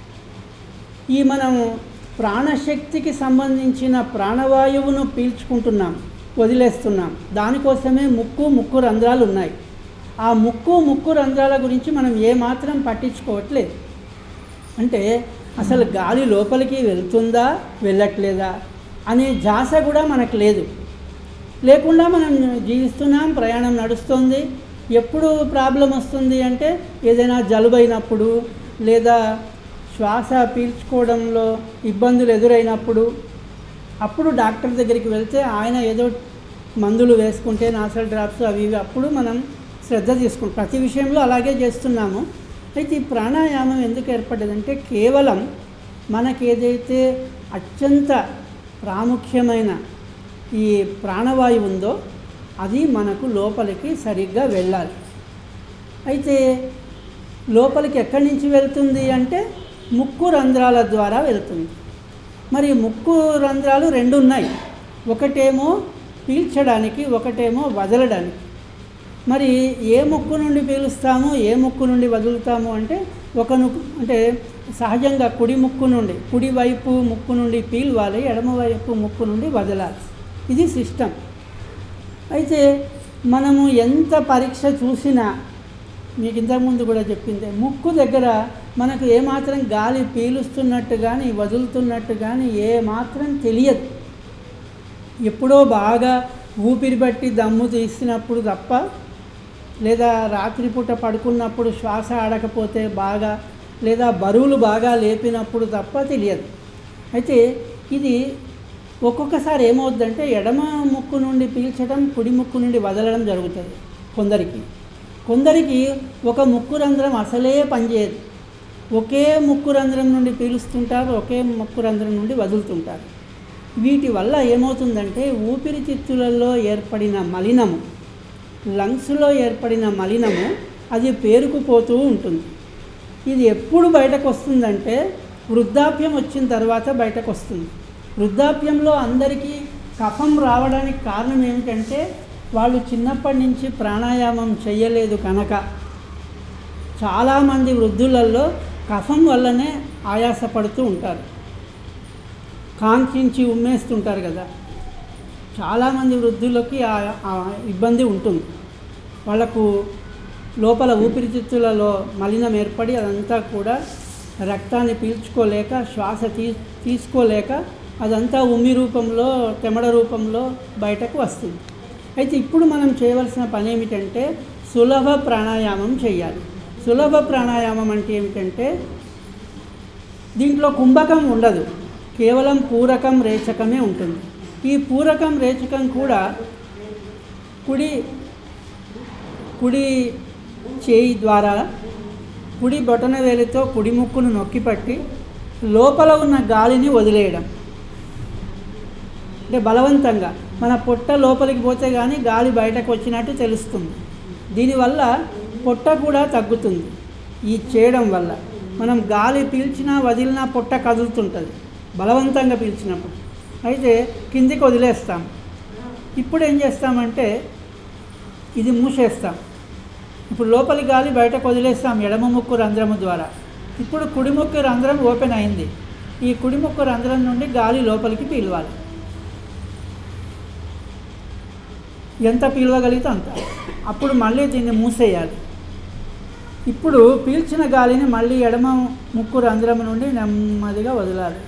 ఈ మనము ప్రాణశక్తికి సంబంధించిన ప్రాణవాయువును పీల్చుకుంటున్నాం వదిలేస్తున్నాం దానికోసమే ముక్కు ముక్కు రంధ్రాలు ఉన్నాయి ఆ ముక్కు ముక్కు రంధ్రాల గురించి మనం ఏమాత్రం పట్టించుకోవట్లేదు అంటే అసలు గాలి లోపలికి వెళ్తుందా వెళ్ళట్లేదా అనే జాస కూడా మనకు లేదు లేకుండా మనం జీవిస్తున్నాం ప్రయాణం నడుస్తుంది ఎప్పుడు ప్రాబ్లం వస్తుంది అంటే ఏదైనా జలుబైనప్పుడు లేదా శ్వాస పీల్చుకోవడంలో ఇబ్బందులు ఎదురైనప్పుడు అప్పుడు డాక్టర్ దగ్గరికి వెళ్తే ఆయన ఏదో మందులు వేసుకుంటే నాసల్ డ్రాప్స్ అవి ఇవి అప్పుడు మనం శ్రద్ధ తీసుకుంటాం ప్రతి విషయంలో అలాగే చేస్తున్నాము అయితే ఈ ప్రాణాయామం ఎందుకు ఏర్పడ్డదంటే కేవలం మనకి ఏదైతే అత్యంత ప్రాముఖ్యమైన ఈ ప్రాణవాయువు ఉందో అది మనకు లోపలికి సరిగ్గా వెళ్ళాలి అయితే లోపలికి ఎక్కడి నుంచి వెళ్తుంది అంటే ముక్కు రంధ్రాల ద్వారా వెళ్తుంది మరి ముక్కు రంధ్రాలు రెండు ఉన్నాయి ఒకటేమో పీల్చడానికి ఒకటేమో వదలడానికి మరి ఏ ముక్కు నుండి పీలుస్తాము ఏ ముక్కు నుండి వదులుతాము అంటే ఒక ను- అంటే సహజంగా కుడి ముక్కు నుండి కుడి వైపు ముక్కు నుండి పీల్వాలి ఎడమ వైపు ముక్కు నుండి వదలాలి ఇది సిస్టమ్ అయితే మనము ఎంత పరీక్ష చూసినా మీకు ఇంతకుముందు కూడా చెప్పిందే ముక్కు దగ్గర మనకు ఏమాత్రం గాలి పీలుస్తున్నట్టు కానీ వదులుతున్నట్టు కానీ ఏ మాత్రం తెలియదు ఎప్పుడో బాగా ఊపిరి బట్టి దమ్ము తీసినప్పుడు తప్ప లేదా రాత్రిపూట పడుకున్నప్పుడు శ్వాస ఆడకపోతే బాగా లేదా బరువులు బాగా లేపినప్పుడు తప్ప తెలియదు అయితే ఇది ఒక్కొక్కసారి ఏమవుద్దంటే ఎడమ ముక్కు నుండి పీల్చడం కుడి ముక్కు నుండి వదలడం జరుగుతుంది కొందరికి కొందరికి ఒక ముక్కు రంధ్రం అసలే పనిచేయదు ఒకే ముక్కు రంధ్రం నుండి పీలుస్తుంటారు ఒకే ముక్కు రంధ్రం నుండి వదులుతుంటారు వీటి వల్ల ఏమవుతుందంటే ఊపిరితిత్తులలో ఏర్పడిన మలినము లంగ్స్లో ఏర్పడిన మలినము అది పేరుకుపోతూ ఉంటుంది ఇది ఎప్పుడు బయటకు వస్తుందంటే వృద్ధాప్యం వచ్చిన తర్వాత బయటకు వస్తుంది వృద్ధాప్యంలో అందరికీ కఫం రావడానికి కారణం ఏమిటంటే వాళ్ళు చిన్నప్పటి నుంచి ప్రాణాయామం చేయలేదు కనుక చాలామంది వృద్ధులలో కఫం వల్లనే ఆయాసపడుతూ ఉంటారు కాంక్షించి ఉమ్మేస్తుంటారు కదా చాలామంది వృద్ధులకి ఆ ఆ ఇబ్బంది ఉంటుంది వాళ్ళకు లోపల ఊపిరితిత్తులలో మలినం ఏర్పడి అదంతా కూడా రక్తాన్ని పీల్చుకోలేక శ్వాస తీ తీసుకోలేక అదంతా ఉమ్మి రూపంలో తెమడ రూపంలో బయటకు వస్తుంది అయితే ఇప్పుడు మనం చేయవలసిన పని ఏమిటంటే సులభ ప్రాణాయామం చేయాలి సులభ ప్రాణాయామం అంటే ఏమిటంటే దీంట్లో కుంభకం ఉండదు కేవలం పూరకం రేచకమే ఉంటుంది ఈ పూరకం రేచకం కూడా కుడి కుడి చేయి ద్వారా కుడి బొటన వేలితో కుడి ముక్కును నొక్కిపట్టి లోపల ఉన్న గాలిని వదిలేయడం అంటే బలవంతంగా మన పొట్ట లోపలికి పోతే కానీ గాలి బయటకు వచ్చినట్టు తెలుస్తుంది దీనివల్ల పొట్ట కూడా తగ్గుతుంది ఈ చేయడం వల్ల మనం గాలి పీల్చినా వదిలినా పొట్ట కదులుతుంటుంది బలవంతంగా పీల్చినప్పుడు అయితే కిందికి వదిలేస్తాం ఇప్పుడు ఏం చేస్తామంటే ఇది మూసేస్తాం ఇప్పుడు లోపలి గాలి బయటకు వదిలేస్తాం ఎడమ ముక్కు రంధ్రము ద్వారా ఇప్పుడు కుడి ముక్కు రంధ్రం ఓపెన్ అయింది ఈ కుడి ముక్కు రంధ్రం నుండి గాలి లోపలికి పీలవాలి ఎంత పీలవగలిగితే అంత అప్పుడు మళ్ళీ దీన్ని మూసేయాలి ఇప్పుడు పీల్చిన గాలిని మళ్ళీ ఎడమ ముక్కు రంధ్రం నుండి నెమ్మదిగా వదలాలి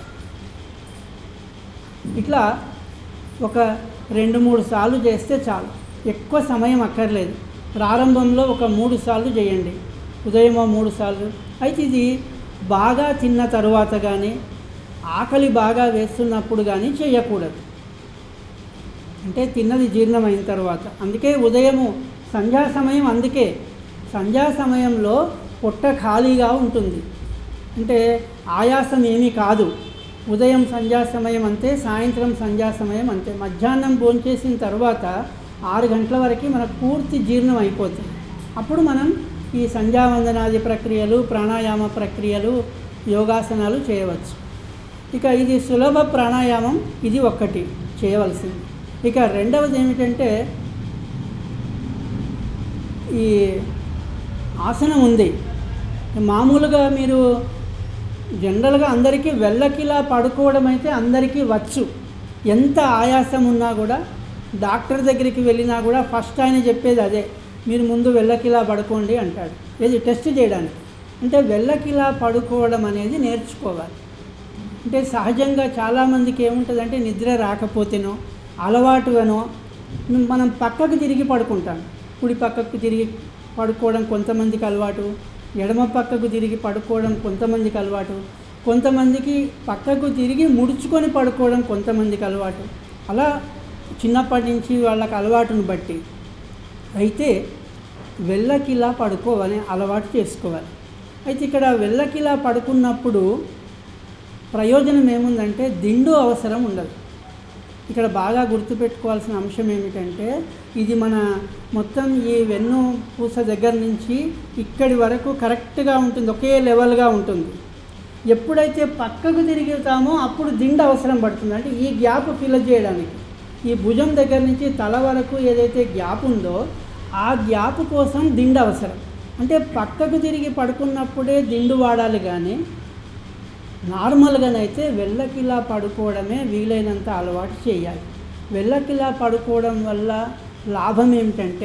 ఇట్లా ఒక రెండు మూడు సార్లు చేస్తే చాలు ఎక్కువ సమయం అక్కర్లేదు ప్రారంభంలో ఒక మూడు సార్లు చేయండి ఉదయమో మూడు సార్లు అయితే ఇది బాగా తిన్న తరువాత కానీ ఆకలి బాగా వేస్తున్నప్పుడు కానీ చేయకూడదు అంటే తిన్నది జీర్ణమైన తర్వాత అందుకే ఉదయము సంధ్యా సమయం అందుకే సంధ్యా సమయంలో పొట్ట ఖాళీగా ఉంటుంది అంటే ఆయాసం ఏమీ కాదు ఉదయం సంధ్యా సమయం అంతే సాయంత్రం సంధ్యా సమయం అంతే మధ్యాహ్నం భోంచేసిన తర్వాత ఆరు గంటల వరకు మనకు పూర్తి జీర్ణం అయిపోతుంది అప్పుడు మనం ఈ సంధ్యావందనాది ప్రక్రియలు ప్రాణాయామ ప్రక్రియలు యోగాసనాలు చేయవచ్చు ఇక ఇది సులభ ప్రాణాయామం ఇది ఒక్కటి చేయవలసింది ఇక రెండవది ఏమిటంటే ఈ ఆసనం ఉంది మామూలుగా మీరు జనరల్గా అందరికీ వెళ్ళకిలా పడుకోవడం అయితే అందరికీ వచ్చు ఎంత ఆయాసం ఉన్నా కూడా డాక్టర్ దగ్గరికి వెళ్ళినా కూడా ఫస్ట్ ఆయన చెప్పేది అదే మీరు ముందు వెళ్ళకిలా పడుకోండి అంటాడు ఏది టెస్ట్ చేయడానికి అంటే వెళ్ళకిలా పడుకోవడం అనేది నేర్చుకోవాలి అంటే సహజంగా చాలామందికి ఏముంటుందంటే నిద్ర రాకపోతేనో అలవాటుగానో మనం పక్కకు తిరిగి పడుకుంటాం కుడి పక్కకు తిరిగి పడుకోవడం కొంతమందికి అలవాటు ఎడమ పక్కకు తిరిగి పడుకోవడం కొంతమందికి అలవాటు కొంతమందికి పక్కకు తిరిగి ముడుచుకొని పడుకోవడం కొంతమందికి అలవాటు అలా చిన్నప్పటి నుంచి వాళ్ళకి అలవాటును బట్టి అయితే వెళ్ళకిలా పడుకోవాలని అలవాటు చేసుకోవాలి అయితే ఇక్కడ వెళ్ళకిలా పడుకున్నప్పుడు ప్రయోజనం ఏముందంటే దిండు అవసరం ఉండదు ఇక్కడ బాగా గుర్తుపెట్టుకోవాల్సిన అంశం ఏమిటంటే ఇది మన మొత్తం ఈ వెన్ను పూస దగ్గర నుంచి ఇక్కడి వరకు కరెక్ట్గా ఉంటుంది ఒకే లెవెల్గా ఉంటుంది ఎప్పుడైతే పక్కకు తిరుగుతామో అప్పుడు దిండు అవసరం పడుతుంది అంటే ఈ గ్యాప్ ఫిల్ చేయడానికి ఈ భుజం దగ్గర నుంచి తల వరకు ఏదైతే గ్యాప్ ఉందో ఆ గ్యాప్ కోసం దిండు అవసరం అంటే పక్కకు తిరిగి పడుకున్నప్పుడే దిండు వాడాలి కానీ నార్మల్గానైతే వెళ్ళకిలా పడుకోవడమే వీలైనంత అలవాటు చేయాలి వెళ్ళకిలా పడుకోవడం వల్ల లాభం ఏమిటంటే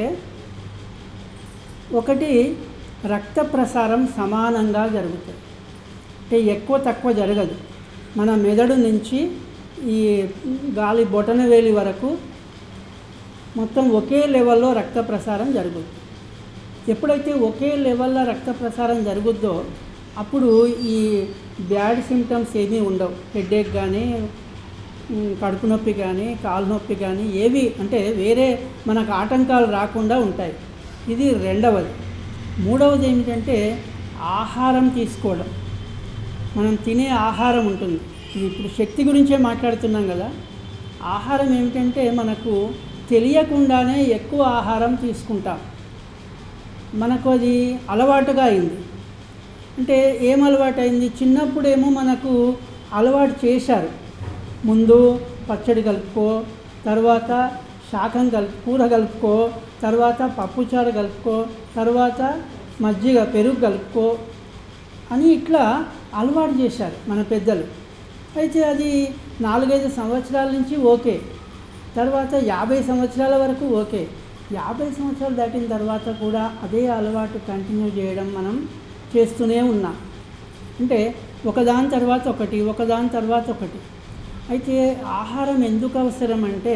ఒకటి రక్త ప్రసారం సమానంగా జరుగుతుంది అంటే ఎక్కువ తక్కువ జరగదు మన మెదడు నుంచి ఈ గాలి బొటన వేలి వరకు మొత్తం ఒకే లెవెల్లో రక్త ప్రసారం జరుగుతుంది ఎప్పుడైతే ఒకే లెవెల్లో రక్త ప్రసారం జరుగుద్దో అప్పుడు ఈ బ్యాడ్ సిమ్టమ్స్ ఏమీ ఉండవు హెడేక్ కానీ ఉమ్, కడుపు నొప్పి కానీ కాలు నొప్పి కానీ ఏవి అంటే వేరే మనకు ఆటంకాలు రాకుండా ఉంటాయి ఇది రెండవది మూడవది ఏమిటంటే ఆహారం తీసుకోవడం మనం తినే ఆహారం ఉంటుంది ఇది ఇప్పుడు శక్తి గురించే మాట్లాడుతున్నాం కదా ఆహారం ఏమిటంటే మనకు తెలియకుండానే ఎక్కువ ఆహారం తీసుకుంటాం మనకు అది అలవాటుగా అయింది అంటే ఏం అలవాటు అయింది చిన్నప్పుడేమో మనకు అలవాటు చేశారు ముందు పచ్చడి కలుపుకో తర్వాత శాకం కలుపు కూర కలుపుకో తర్వాత పప్పుచారు కలుపుకో తర్వాత మజ్జిగ పెరుగు కలుపుకో అని ఇట్లా అలవాటు చేశారు మన పెద్దలు అయితే అది నాలుగైదు సంవత్సరాల నుంచి ఓకే తర్వాత యాభై సంవత్సరాల వరకు ఓకే యాభై సంవత్సరాలు దాటిన తర్వాత కూడా అదే అలవాటు కంటిన్యూ చేయడం మనం చేస్తూనే ఉన్నాం అంటే ఒకదాని తర్వాత ఒకటి ఒకదాని తర్వాత ఒకటి అయితే ఆహారం ఎందుకు అవసరం అంటే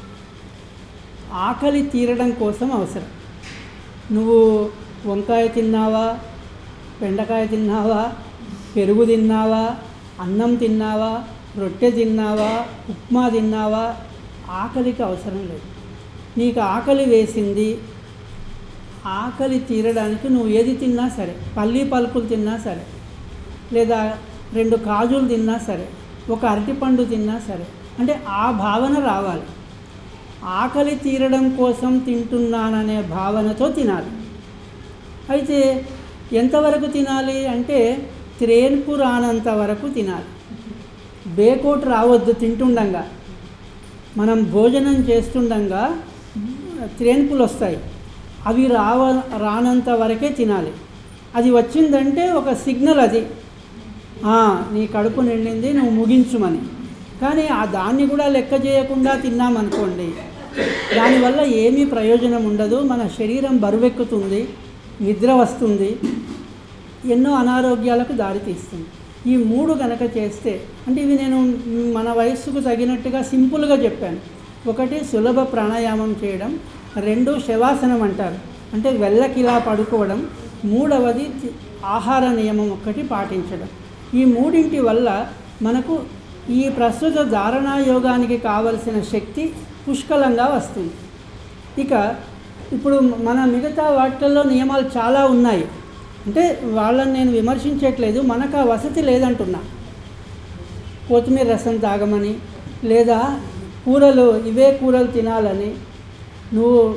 ఆకలి తీరడం కోసం అవసరం నువ్వు వంకాయ తిన్నావా బెండకాయ తిన్నావా పెరుగు తిన్నావా అన్నం తిన్నావా రొట్టె తిన్నావా ఉప్మా తిన్నావా ఆకలికి అవసరం లేదు నీకు ఆకలి వేసింది ఆకలి తీరడానికి నువ్వు ఏది తిన్నా సరే పల్లి పలుకులు తిన్నా సరే లేదా రెండు కాజులు తిన్నా సరే ఒక అరటిపండు తిన్నా సరే అంటే ఆ భావన రావాలి ఆకలి తీరడం కోసం తింటున్నాననే భావనతో తినాలి అయితే ఎంతవరకు తినాలి అంటే త్రేన్పు రానంత వరకు తినాలి బేకోట్ రావద్దు తింటుండగా మనం భోజనం చేస్తుండగా త్రేన్పులు వస్తాయి అవి రావ రానంత వరకే తినాలి అది వచ్చిందంటే ఒక సిగ్నల్ అది "ఆ, నీ కడుపు నిండింది నువ్వు ముగించుమని కానీ ఆ దాన్ని కూడా లెక్క చేయకుండా తిన్నామనుకోండి దానివల్ల ఏమీ ప్రయోజనం ఉండదు మన శరీరం బరువెక్కుతుంది నిద్ర వస్తుంది ఎన్నో అనారోగ్యాలకు దారితీస్తుంది ఈ మూడు గనక చేస్తే అంటే ఇవి నేను మన వయస్సుకు తగినట్టుగా సింపుల్గా చెప్పాను ఒకటి సులభ ప్రాణాయామం చేయడం రెండు శవాసనం అంటారు అంటే వెళ్ళకిలా పడుకోవడం మూడవది తి- ఆహార నియమం ఒక్కటి పాటించడం ఈ మూడింటి వల్ల మనకు ఈ ప్రస్తుత ధారణా యోగానికి కావలసిన శక్తి పుష్కలంగా వస్తుంది ఇక ఇప్పుడు మన మిగతా వాటిల్లో నియమాలు చాలా ఉన్నాయి అంటే వాళ్ళని నేను విమర్శించట్లేదు మనకు ఆ వసతి లేదంటున్నా కొత్తిమీర రసం తాగమని లేదా కూరలు ఇవే కూరలు తినాలని నువ్వు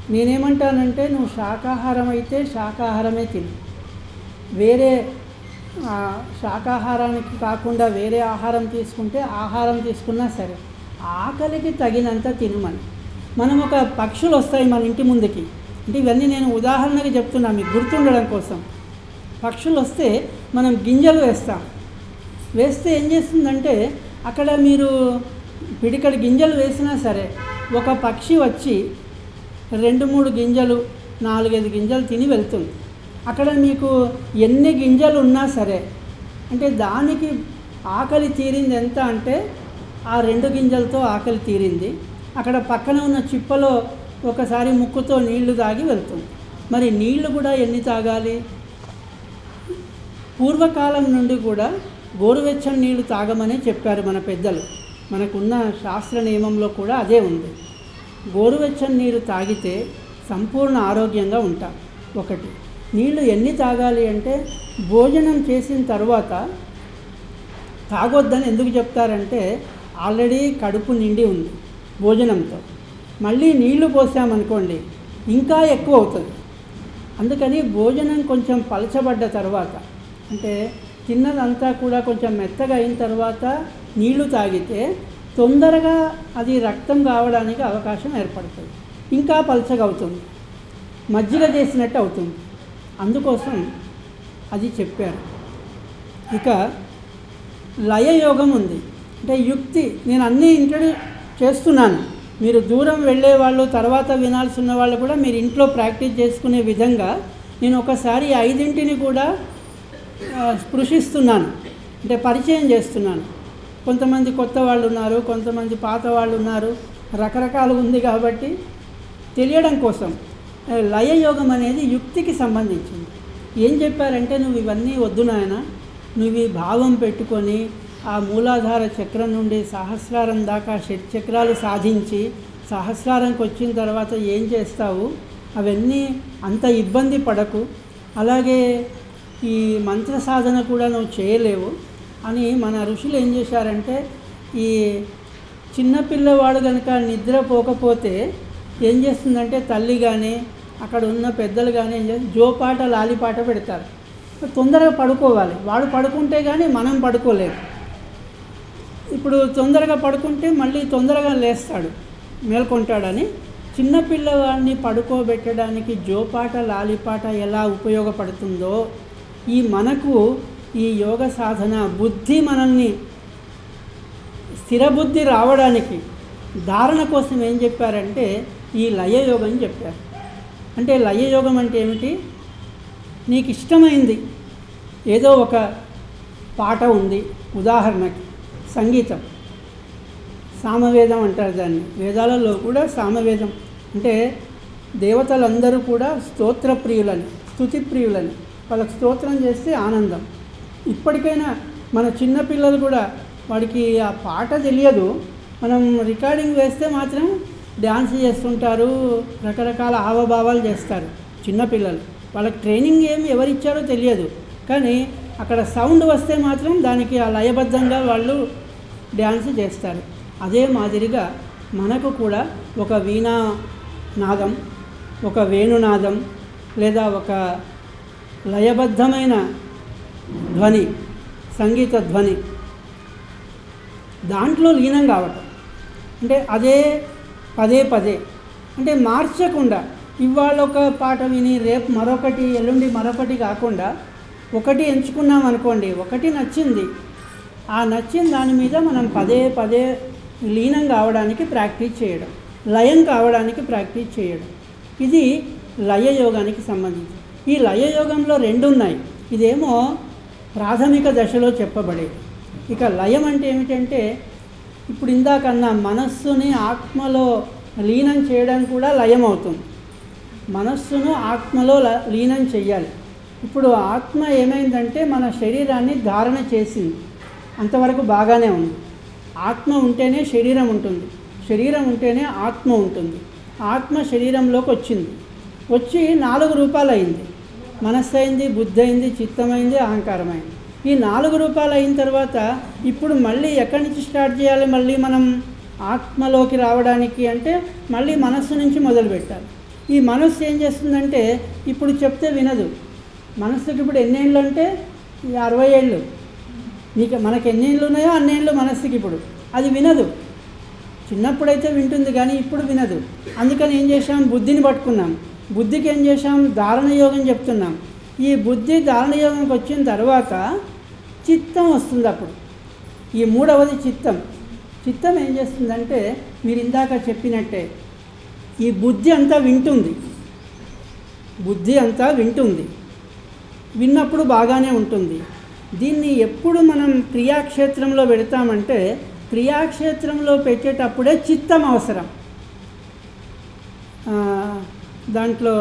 నేనేమంటానంటే నువ్వు శాకాహారం అయితే శాకాహారమే తిను వేరే ఆ, శాకాహారానికి కాకుండా వేరే ఆహారం తీసుకుంటే ఆహారం తీసుకున్నా సరే ఆకలికి తగినంత తినమని మనం ఒక పక్షులు వస్తాయి మన ఇంటి ముందుకి అంటే ఇవన్నీ నేను ఉదాహరణకి చెప్తున్నా మీకు గుర్తుండడం కోసం పక్షులు వస్తే మనం గింజలు వేస్తాం వేస్తే ఏం చేస్తుందంటే అక్కడ మీరు పిడికడి గింజలు వేసినా సరే ఒక పక్షి వచ్చి రెండు మూడు గింజలు నాలుగైదు గింజలు తిని వెళ్తుంది అక్కడ మీకు ఎన్ని గింజలు ఉన్నా సరే అంటే దానికి ఆకలి తీరింది ఎంత అంటే ఆ రెండు గింజలతో ఆకలి తీరింది అక్కడ పక్కన ఉన్న చిప్పలో ఒకసారి ముక్కుతో నీళ్లు తాగి వెళ్తుంది మరి నీళ్లు కూడా ఎన్ని తాగాలి పూర్వకాలం నుండి కూడా గోరువెచ్చని నీళ్లు తాగమని చెప్పారు మన పెద్దలు మనకున్న శాస్త్ర నియమంలో కూడా అదే ఉంది గోరువెచ్చని నీరు తాగితే సంపూర్ణ ఆరోగ్యంగా ఉంటాం ఒకటి నీళ్లు ఎన్ని తాగాలి అంటే భోజనం చేసిన తర్వాత తాగొద్దని ఎందుకు చెప్తారంటే ఆల్రెడీ కడుపు నిండి ఉంది భోజనంతో మళ్ళీ నీళ్లు పోసామనుకోండి ఇంకా ఎక్కువ అవుతుంది అందుకని భోజనం కొంచెం పలచబడ్డ తర్వాత అంటే తిన్నదంతా కూడా కొంచెం మెత్తగా అయిన తర్వాత నీళ్లు తాగితే తొందరగా అది రక్తం కావడానికి అవకాశం ఏర్పడుతుంది ఇంకా పలచగా అవుతుంది మజ్జిగ చేసినట్టు అవుతుంది అందుకోసం అది చెప్పారు ఇక లయయోగం ఉంది అంటే యుక్తి నేను అన్నీ ఇంట్రడ్యూస్ చేస్తున్నాను మీరు దూరం వెళ్ళే వాళ్ళు తర్వాత వినాల్సి ఉన్న వాళ్ళు కూడా మీరు ఇంట్లో ప్రాక్టీస్ చేసుకునే విధంగా నేను ఒకసారి ఈ ఐదింటిని కూడా ఆ, స్పృశిస్తున్నాను అంటే పరిచయం చేస్తున్నాను కొంతమంది కొత్త వాళ్ళు ఉన్నారు కొంతమంది పాత వాళ్ళు ఉన్నారు రకరకాలు ఉంది కాబట్టి తెలియడం కోసం ఆ, లయయోగం అనేది యుక్తికి సంబంధించింది ఏం చెప్పారంటే నువ్వు ఇవన్నీ వద్దు నాయన నువ్వు ఈ భావం పెట్టుకొని ఆ మూలాధార చక్రం నుండి సహస్రారం దాకా షట్ చక్రాలు సాధించి సహస్రారంకి వచ్చిన తర్వాత ఏం చేస్తావు అవన్నీ అంత ఇబ్బంది పడకు అలాగే ఈ మంత్ర సాధన కూడా నువ్వు చేయలేవు అని మన ఋషులు ఏం చేశారంటే ఈ చిన్నపిల్లవాడు కనుక నిద్రపోకపోతే ఏం చేస్తుందంటే తల్లి కానీ అక్కడ ఉన్న పెద్దలు కానీ ఏం చేస్తారు జోపాట లాలిపాట పెడతారు తొందరగా పడుకోవాలి వాడు పడుకుంటే కానీ మనం పడుకోలేము ఇప్పుడు తొందరగా పడుకుంటే మళ్ళీ తొందరగా లేస్తాడు మేల్కొంటాడని చిన్నపిల్లవాడిని పడుకోబెట్టడానికి జోపాట లాలిపాట ఎలా ఉపయోగపడుతుందో ఈ మనకు ఈ యోగ సాధన బుద్ధి మనల్ని స్థిరబుద్ధి రావడానికి ధారణ కోసం ఏం చెప్పారంటే ఈ లయయోగం చెప్పారు అంటే లయయోగం అంటే ఏమిటి నీకు ఇష్టమైంది ఏదో ఒక పాట ఉంది ఉదాహరణకి సంగీతం సామవేదం అంటారు దాన్ని వేదాలలో కూడా సామవేదం అంటే దేవతలందరూ కూడా స్తోత్ర ప్రియులని స్తుతి ప్రియులని వాళ్ళకి స్తోత్రం చేస్తే ఆనందం ఇప్పటికైనా మన చిన్నపిల్లలు కూడా వాడికి ఆ పాట తెలియదు మనం రికార్డింగ్ వేస్తే మాత్రం డ్యాన్స్ చేస్తుంటారు రకరకాల హావభావాలు చేస్తారు చిన్నపిల్లలు వాళ్ళకి ట్రైనింగ్ ఏమి ఎవరిచ్చారో తెలియదు కానీ అక్కడ సౌండ్ వస్తే మాత్రం దానికి ఆ లయబద్ధంగా వాళ్ళు డ్యాన్స్ చేస్తారు అదే మాదిరిగా మనకు కూడా ఒక వీణా నాదం ఒక వేణునాదం లేదా ఒక లయబద్ధమైన ధ్వని సంగీత ధ్వని దాంట్లో లీనం కావటం అంటే అదే పదే పదే అంటే మార్చకుండా ఇవాళ ఒక పాట విని రేపు మరొకటి ఎల్లుండి మరొకటి కాకుండా ఒకటి ఎంచుకున్నాం అనుకోండి ఒకటి నచ్చింది ఆ నచ్చిన దాని మీద మనం పదే పదే లీనం కావడానికి ప్రాక్టీస్ చేయడం లయం కావడానికి ప్రాక్టీస్ చేయడం ఇది లయ యోగానికి సంబంధించి ఈ లయ యోగంలో రెండు ఉన్నాయి ఇదేమో ప్రాథమిక దశలో చెప్పబడేది ఇక లయం అంటే ఏమిటంటే ఇప్పుడు ఇందాకన్నా మనస్సుని ఆత్మలో లీనం చేయడం కూడా లయం అవుతుంది మనస్సును ఆత్మలో ల- లీనం చెయ్యాలి ఇప్పుడు ఆత్మ ఏమైందంటే మన శరీరాన్ని ధారణ చేసింది అంతవరకు బాగానే ఉంది ఆత్మ ఉంటేనే శరీరం ఉంటుంది శరీరం ఉంటేనే ఆత్మ ఉంటుంది ఆత్మ శరీరంలోకి వచ్చింది వచ్చి నాలుగు రూపాలు అయింది మనస్సు అయింది బుద్ధి అయింది చిత్తమైంది అహంకారమైంది ఈ నాలుగు రూపాలు అయిన తర్వాత ఇప్పుడు మళ్ళీ ఎక్కడి నుంచి స్టార్ట్ చేయాలి మళ్ళీ మనం ఆత్మలోకి రావడానికి అంటే మళ్ళీ మనస్సు నుంచి మొదలు పెట్టాలి ఈ ఈ మనస్సు ఏం చేస్తుందంటే ఇప్పుడు చెప్తే వినదు మనస్సుకి ఇప్పుడు ఎన్నేళ్ళు అంటే ఈ అరవై ఏళ్ళు నీకు మనకి ఎన్ని ఏళ్ళు ఉన్నాయో అన్ని ఏళ్ళు మనస్సుకి ఇప్పుడు అది వినదు చిన్నప్పుడైతే వింటుంది కానీ ఇప్పుడు వినదు అందుకని ఏం చేశాం బుద్ధిని పట్టుకున్నాం బుద్ధికి ఏం చేశాం ధారణ యోగం చెప్తున్నాం ఈ బుద్ధి ధారణ యోగంకి వచ్చిన తర్వాత చిత్తం వస్తుంది అప్పుడు ఈ మూడవది చిత్తం చిత్తం ఏం చేస్తుందంటే మీరు ఇందాక చెప్పినట్టే ఈ బుద్ధి అంతా వింటుంది బుద్ధి అంతా వింటుంది విన్నప్పుడు బాగానే ఉంటుంది దీన్ని ఎప్పుడు మనం క్రియాక్షేత్రంలో పెడతామంటే క్రియాక్షేత్రంలో పెట్టేటప్పుడే చిత్తం అవసరం ఆ, దాంట్లో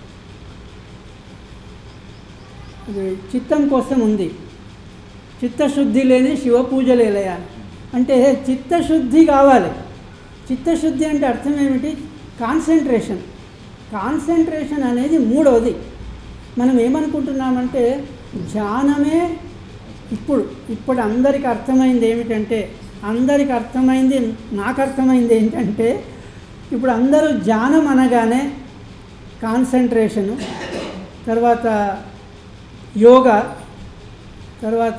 అది చిత్తం కోసం ఉంది చిత్తశుద్ధి లేని శివ పూజలు వేయాలి అంటే చిత్తశుద్ధి కావాలి చిత్తశుద్ధి అంటే అర్థం ఏమిటి కాన్సన్ట్రేషన్ కాన్సన్ట్రేషన్ అనేది మూడవది మనం ఏమనుకుంటున్నామంటే ధ్యానమే ఇప్పుడు ఇప్పుడు అందరికి అర్థమైంది ఏమిటంటే అందరికి అర్థమైంది నాకు అర్థమైంది ఏంటంటే ఇప్పుడు అందరూ ధ్యానం అనగానే కాన్సన్ట్రేషను తర్వాత యోగా తర్వాత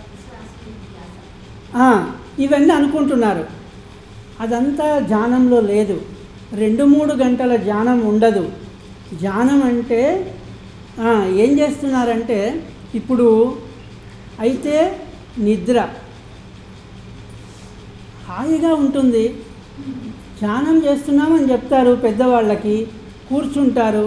ఆ, ఇవన్నీ అనుకుంటున్నారు అదంతా ధ్యానంలో లేదు రెండు మూడు గంటల ధ్యానం ఉండదు ధ్యానం అంటే ఆ, ఏం చేస్తున్నారంటే ఇప్పుడు అయితే నిద్ర హాయిగా ఉంటుంది ధ్యానం చేస్తున్నామని చెప్తారు పెద్దవాళ్ళకి కూర్చుంటారు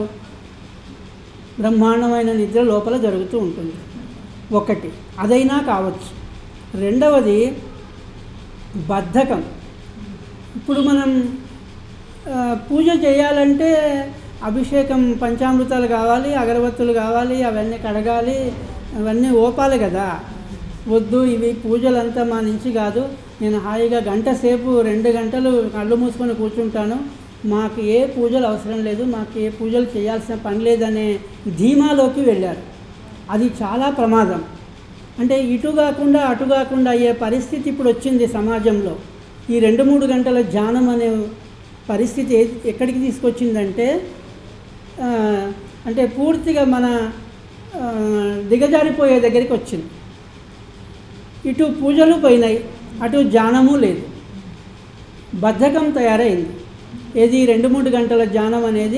బ్రహ్మాండమైన నిద్ర లోపల జరుగుతూ ఉంటుంది ఒకటి అదైనా కావచ్చు రెండవది బద్ధకం ఇప్పుడు మనం ఆ, పూజ చేయాలంటే అభిషేకం పంచామృతాలు కావాలి అగరబత్తులు కావాలి అవన్నీ కడగాలి అవన్నీ ఓపాలి కదా వద్దు ఇవి పూజలంతా మా నుంచి కాదు నేను హాయిగా గంట సేపు రెండు గంటలు కళ్ళు మూసుకొని కూర్చుంటాను మాకు ఏ పూజలు అవసరం లేదు మాకు ఏ పూజలు చేయాల్సిన పని లేదనే ధీమాలోకి వెళ్ళారు అది చాలా ప్రమాదం అంటే ఇటు కాకుండా అటు కాకుండా అయ్యే పరిస్థితి ఇప్పుడు వచ్చింది సమాజంలో ఈ రెండు మూడు గంటల ధ్యానం అనే పరిస్థితి ఏ- ఎక్కడికి తీసుకొచ్చిందంటే ఆ, అంటే పూర్తిగా మన ఆ, దిగజారిపోయే దగ్గరికి వచ్చింది ఇటు పూజలు పోయినాయి అటు ధ్యానము లేదు బద్ధకం తయారైంది ఏది రెండు మూడు గంటల ధ్యానం అనేది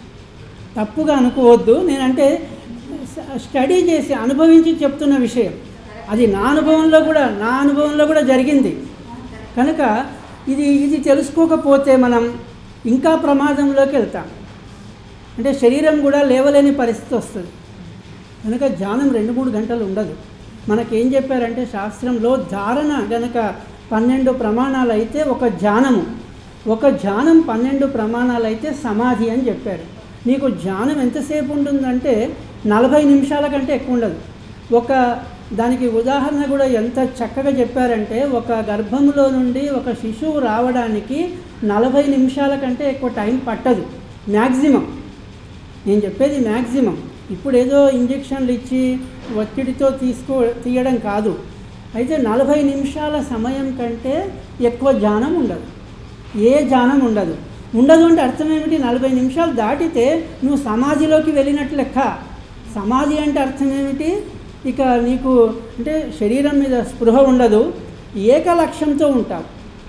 తప్పుగా అనుకోవద్దు నేనంటే స- స్టడీ చేసి అనుభవించి చెప్తున్న విషయం అది నా అనుభవంలో కూడా నా అనుభవంలో కూడా జరిగింది కనుక ఇది ఇది తెలుసుకోకపోతే మనం ఇంకా ప్రమాదంలోకి వెళ్తాం అంటే శరీరం కూడా లేవలేని పరిస్థితి వస్తుంది కనుక ధ్యానం రెండు మూడు గంటలు ఉండదు మనకేం చెప్పారంటే శాస్త్రంలో ధారణ గనక పన్నెండు ప్రమాణాలు అయితే ఒక ధ్యానము ఒక ధ్యానం పన్నెండు ప్రమాణాలు అయితే సమాధి అని చెప్పారు నీకు ధ్యానం ఎంతసేపు ఉంటుందంటే నలభై నిమిషాల కంటే ఎక్కువ ఉండదు ఒక దానికి ఉదాహరణ కూడా ఎంత చక్కగా చెప్పారంటే ఒక గర్భంలో నుండి ఒక శిశువు రావడానికి నలభై నిమిషాల కంటే ఎక్కువ టైం పట్టదు మ్యాక్సిమం నేను చెప్పేది మ్యాక్సిమం ఇప్పుడు ఏదో ఇంజెక్షన్లు ఇచ్చి ఒత్తిడితో తీసుకో తీయడం కాదు అయితే నలభై నిమిషాల సమయం కంటే ఎక్కువ ధ్యానం ఉండదు ఏ ధ్యానం ఉండదు ఉండదు అంటే అర్థం ఏమిటి నలభై నిమిషాలు దాటితే నువ్వు సమాధిలోకి వెళ్ళినట్లు లెక్క సమాధి అంటే అర్థం ఏమిటి ఇక నీకు అంటే శరీరం మీద స్పృహ ఉండదు ఏక లక్ష్యంతో ఉంటావు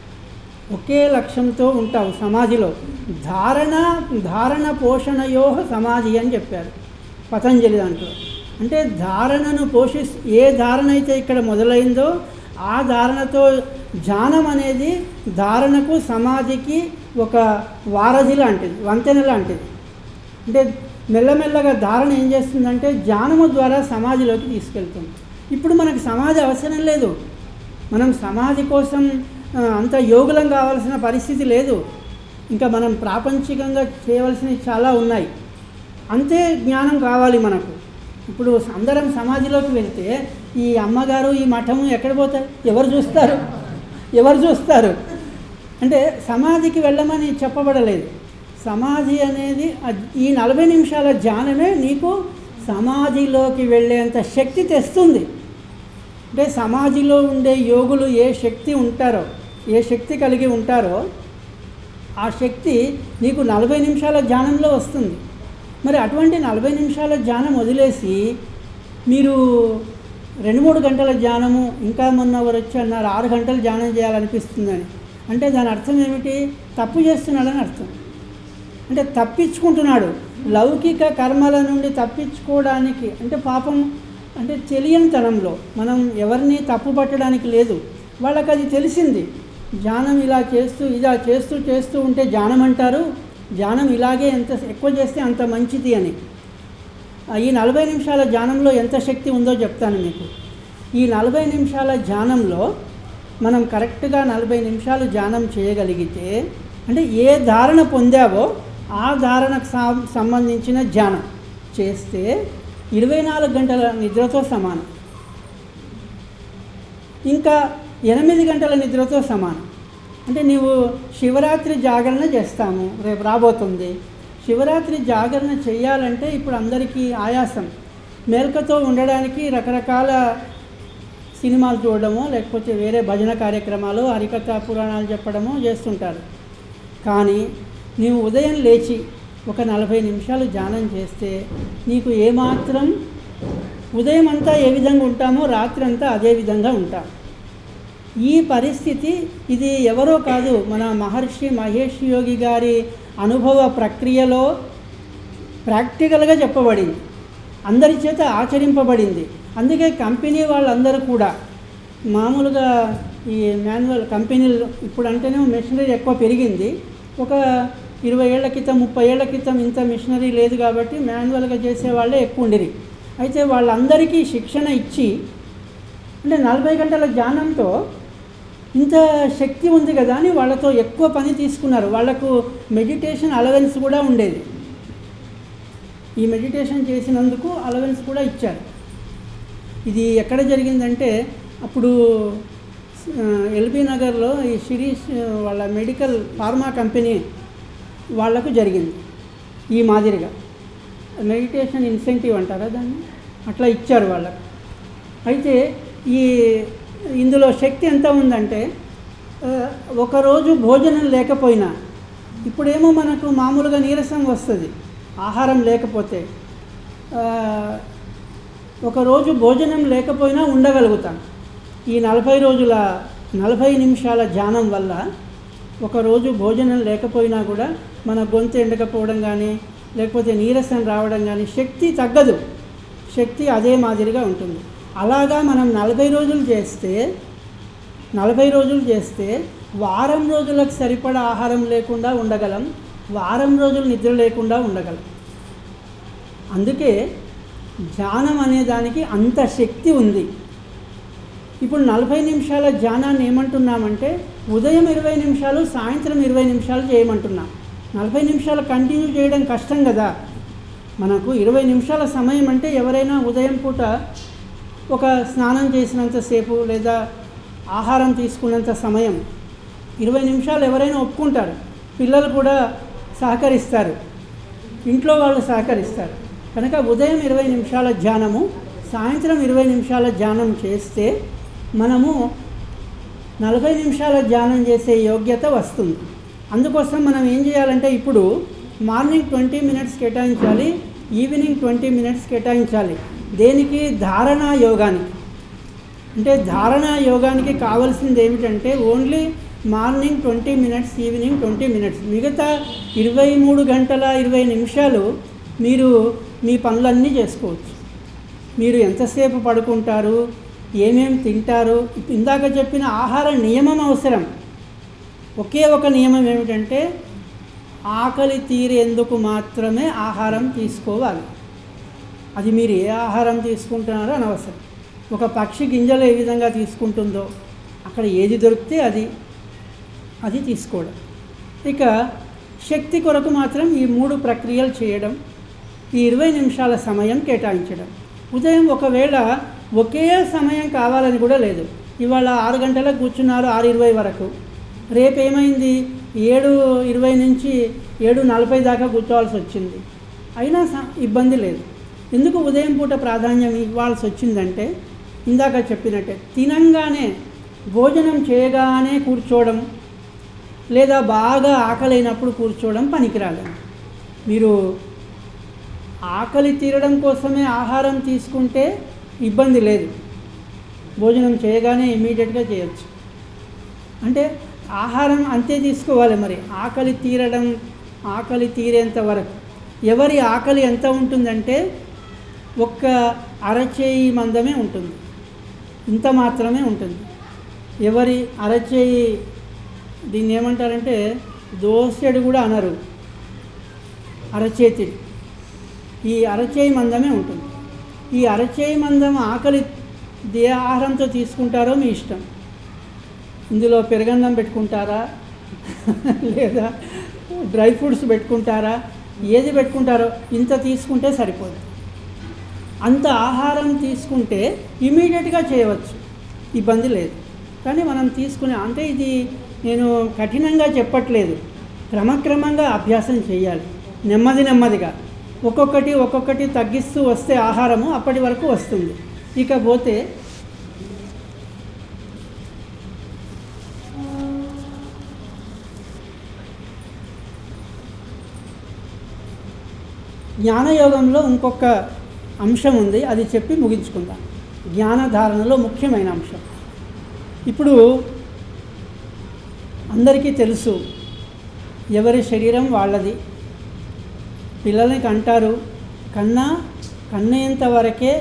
ఒకే లక్ష్యంతో ఉంటావు సమాధిలో ధారణ ధారణ పోషణయో సమాధి అని చెప్పారు పతంజలి దాంట్లో అంటే ధారణను పోషిస్ ఏ ధారణ అయితే ఇక్కడ మొదలైందో ఆ ధారణతో ధ్యానం అనేది ధారణకు సమాధికి ఒక వారధి లాంటిది వంతెన లాంటిది అంటే మెల్లమెల్లగా ధారణ ఏం చేస్తుందంటే ధ్యానము ద్వారా సమాధిలోకి తీసుకెళ్తుంది ఇప్పుడు మనకు సమాధి అవసరం లేదు మనం సమాధి కోసం ఆ, అంత యోగులం కావాల్సిన పరిస్థితి లేదు ఇంకా మనం ప్రాపంచికంగా చేయవలసినవి చాలా ఉన్నాయి అంతే జ్ఞానం కావాలి మనకు ఇప్పుడు అందరం సమాధిలోకి వెళ్తే ఈ అమ్మగారు ఈ మఠము ఎక్కడ పోతారు ఎవరు చూస్తారు ఎవరు చూస్తారు అంటే సమాధికి వెళ్ళమని చెప్పబడలేదు సమాధి అనేది అద్- ఈ నలభై నిమిషాల ధ్యానమే నీకు సమాధిలోకి వెళ్ళేంత శక్తి తెస్తుంది అంటే సమాధిలో ఉండే యోగులు ఏ శక్తి ఉంటారో ఏ శక్తి కలిగి ఉంటారో ఆ శక్తి నీకు నలభై నిమిషాల ధ్యానంలో వస్తుంది మరి అటువంటి నలభై నిమిషాల ధ్యానం వదిలేసి మీరు రెండు మూడు గంటల ధ్యానము ఇంకా మొన్న ఎవరు వచ్చి అన్నారు ఆరు గంటలు ధ్యానం చేయాలనిపిస్తుందని అంటే దాని అర్థం ఏమిటి తప్పు చేస్తున్నాడని అర్థం అంటే తప్పించుకుంటున్నాడు లౌకిక కర్మల నుండి తప్పించుకోవడానికి అంటే పాపం అంటే తెలియనితనంలో మనం ఎవరిని తప్పు పట్టడానికి లేదు వాళ్ళకి అది తెలిసింది ధ్యానం ఇలా చేస్తూ ఇలా చేస్తూ చేస్తూ ఉంటే ధ్యానం అంటారు ధ్యానం ఇలాగే ఎంత ఎక్కువ చేస్తే అంత మంచిది అని ఆ, ఈ నలభై నిమిషాల ధ్యానంలో ఎంత శక్తి ఉందో చెప్తాను మీకు ఈ నలభై నిమిషాల ధ్యానంలో మనం కరెక్ట్గా నలభై నిమిషాలు ధ్యానం చేయగలిగితే అంటే ఏ ధారణ పొందావో ఆ ధారణకు సం- సంబంధించిన ధ్యానం చేస్తే ఇరవై నాలుగు గంటల నిద్రతో సమానం ఇంకా ఎనిమిది గంటల నిద్రతో సమానం అంటే నీవు శివరాత్రి జాగరణ చేస్తాము రేపు రాబోతుంది శివరాత్రి జాగరణ చేయాలంటే ఇప్పుడు అందరికీ ఆయాసం మేల్కతో ఉండడానికి రకరకాల సినిమాలు చూడడమో లేకపోతే వేరే భజన కార్యక్రమాలు హరికథ పురాణాలు చెప్పడమో చేస్తుంటారు కానీ నీవు ఉదయం లేచి ఒక నలభై నిమిషాలు ధ్యానం చేస్తే నీకు ఏమాత్రం ఉదయం అంతా ఏ విధంగా ఉంటామో రాత్రి అంతా అదే విధంగా ఉంటాం ఈ పరిస్థితి ఇది ఎవరో కాదు మన మహర్షి మహేష్ యోగి గారి అనుభవ ప్రక్రియలో ప్రాక్టికల్గా చెప్పబడింది అందరి చేత ఆచరింపబడింది అందుకే కంపెనీ వాళ్ళందరూ కూడా మామూలుగా ఈ మాన్యువల్ కంపెనీలు ఇప్పుడు అంటేనే మెషినరీ ఎక్కువ పెరిగింది ఒక ఇరవై ఏళ్ల క్రితం ముప్పై ఏళ్ల క్రితం ఇంత మిషనరీ లేదు కాబట్టి మాన్యువల్గా చేసే వాళ్ళే ఎక్కువ ఉండిరి అయితే వాళ్ళందరికీ శిక్షణ ఇచ్చి అంటే నలభై గంటల ధ్యానంతో ఇంత శక్తి ఉంది కదా అని వాళ్ళతో ఎక్కువ పని తీసుకున్నారు వాళ్ళకు మెడిటేషన్ అలవెన్స్ కూడా ఉండేది ఈ మెడిటేషన్ చేసినందుకు అలవెన్స్ కూడా ఇచ్చారు ఇది ఎక్కడ జరిగిందంటే అప్పుడు ఆ, ఎల్బీ నగర్లో ఈ శిరీష్ ఆ, వాళ్ళ మెడికల్ ఫార్మా కంపెనీ వాళ్లకు జరిగింది ఈ మాదిరిగా మెడిటేషన్ ఇన్సెంటివ్ అంటారా దాన్ని అట్లా ఇచ్చారు వాళ్ళకు అయితే ఈ ఇందులో శక్తి ఎంత ఉందంటే ఆ, ఒకరోజు భోజనం లేకపోయినా ఇప్పుడేమో మనకు మామూలుగా నీరసం వస్తుంది ఆహారం లేకపోతే ఆ, ఒకరోజు భోజనం లేకపోయినా ఉండగలుగుతాం ఈ నలభై రోజుల నలభై నిమిషాల ధ్యానం వల్ల ఒకరోజు భోజనం లేకపోయినా కూడా మన గొంతు ఎండకపోవడం కానీ లేకపోతే నీరసం రావడం కానీ శక్తి తగ్గదు శక్తి అదే మాదిరిగా ఉంటుంది అలాగా మనం నలభై రోజులు చేస్తే నలభై రోజులు చేస్తే వారం రోజులకు సరిపడా ఆహారం లేకుండా ఉండగలం వారం రోజులు నిద్ర లేకుండా ఉండగలం అందుకే ధ్యానం అనే దానికి అంత శక్తి ఉంది ఇప్పుడు నలభై నిమిషాల ధ్యానాన్ని ఏమంటున్నామంటే ఉదయం ఇరవై నిమిషాలు సాయంత్రం ఇరవై నిమిషాలు చేయమంటున్నాం నలభై నిమిషాలు కంటిన్యూ చేయడం కష్టం కదా మనకు ఇరవై నిమిషాల సమయం అంటే ఎవరైనా ఉదయం పూట ఒక స్నానం చేసినంతసేపు లేదా ఆహారం తీసుకున్నంత సమయం ఇరవై నిమిషాలు ఎవరైనా ఒప్పుకుంటారు పిల్లలు కూడా సహకరిస్తారు ఇంట్లో వాళ్ళు సహకరిస్తారు కనుక ఉదయం ఇరవై నిమిషాల ధ్యానము సాయంత్రం ఇరవై నిమిషాల ధ్యానం చేస్తే మనము నలభై నిమిషాల ధ్యానం చేసే యోగ్యత వస్తుంది అందుకోసం మనం ఏం చేయాలంటే ఇప్పుడు మార్నింగ్ ట్వంటీ మినిట్స్ కేటాయించాలి ఈవినింగ్ ట్వంటీ మినిట్స్ కేటాయించాలి దేనికి ధారణా యోగానికి అంటే ధారణ యోగానికి కావాల్సింది ఏమిటంటే only morning twenty minutes evening twenty minutes మిగతా ఇరవై మూడు గంటల ఇరవై నిమిషాలు మీరు మీ పనులన్నీ చేసుకోవచ్చు మీరు ఎంతసేపు పడుకుంటారు ఏమేం తింటారు ఇందాక చెప్పిన ఆహార నియమం అవసరం ఒకే ఒక నియమం ఏమిటంటే ఆకలి తీరేందుకు మాత్రమే ఆహారం తీసుకోవాలి అది మీరు ఏ ఆహారం తీసుకుంటున్నారో అనవసరం ఒక పక్షి గింజలు ఏ విధంగా తీసుకుంటుందో అక్కడ ఏది దొరికితే అది అది తీసుకోవడం ఇక శక్తి కొరకు మాత్రం ఈ మూడు ప్రక్రియలు చేయడం ఈ ఇరవై నిమిషాల సమయం కేటాయించడం ఉదయం ఒకవేళ ఒకే సమయం కావాలని కూడా లేదు ఇవాళ ఆరు గంటలకు కూర్చున్నారు ఆరు ఇరవై వరకు రేపు ఏమైంది ఏడు ఇరవై నుంచి ఏడు నలభై దాకా కూర్చోవాల్సి వచ్చింది అయినా స- ఇబ్బంది లేదు ఎందుకు ఉదయం పూట ప్రాధాన్యం ఇవ్వాల్సి వచ్చిందంటే ఇందాక చెప్పినట్టే తినంగానే భోజనం చేయగానే కూర్చోవడం లేదా బాగా ఆకలైనప్పుడు కూర్చోవడం పనికిరాదండి మీరు ఆకలి తీరడం కోసమే ఆహారం తీసుకుంటే ఇబ్బంది లేదు భోజనం చేయగానే ఇమీడియట్గా చేయొచ్చు అంటే ఆహారం అంతే తీసుకోవాలి మరి ఆకలి తీరడం ఆకలి తీరేంత వరకు ఎవరి ఆకలి ఎంత ఉంటుందంటే ఒక్క అరచేయి మందమే ఉంటుంది ఇంత మాత్రమే ఉంటుంది ఎవరి అరచేయి దీన్ని ఏమంటారంటే దోసెడు కూడా అనరు అరచేతి ఈ అరచేయి మందమే ఉంటుంది ఈ అరచేయి మందం ఆకలి ఏ ఆహారంతో తీసుకుంటారో మీ ఇష్టం ఇందులో పెరుగన్నం పెట్టుకుంటారా లేదా డ్రై ఫ్రూట్స్ పెట్టుకుంటారా ఏది పెట్టుకుంటారో ఇంత తీసుకుంటే సరిపోదు అంత ఆహారం తీసుకుంటే ఇమీడియట్గా చేయవచ్చు ఇబ్బంది లేదు కానీ మనం తీసుకునే అంటే ఇది నేను కఠినంగా చెప్పట్లేదు క్రమక్రమంగా అభ్యాసం చేయాలి నెమ్మది నెమ్మదిగా ఒక్కొక్కటి ఒక్కొక్కటి తగ్గిస్తూ వస్తే ఆహారము అప్పటి వరకు వస్తుంది ఇకపోతే జ్ఞానయోగంలో ఇంకొక అంశం ఉంది అది చెప్పి ముగించుకుందాం జ్ఞానధారణలో ముఖ్యమైన అంశం ఇప్పుడు అందరికీ తెలుసు ఎవరి శరీరం వాళ్ళది పిల్లల్ని కంటారు కన్నా కన్నేంత వరకే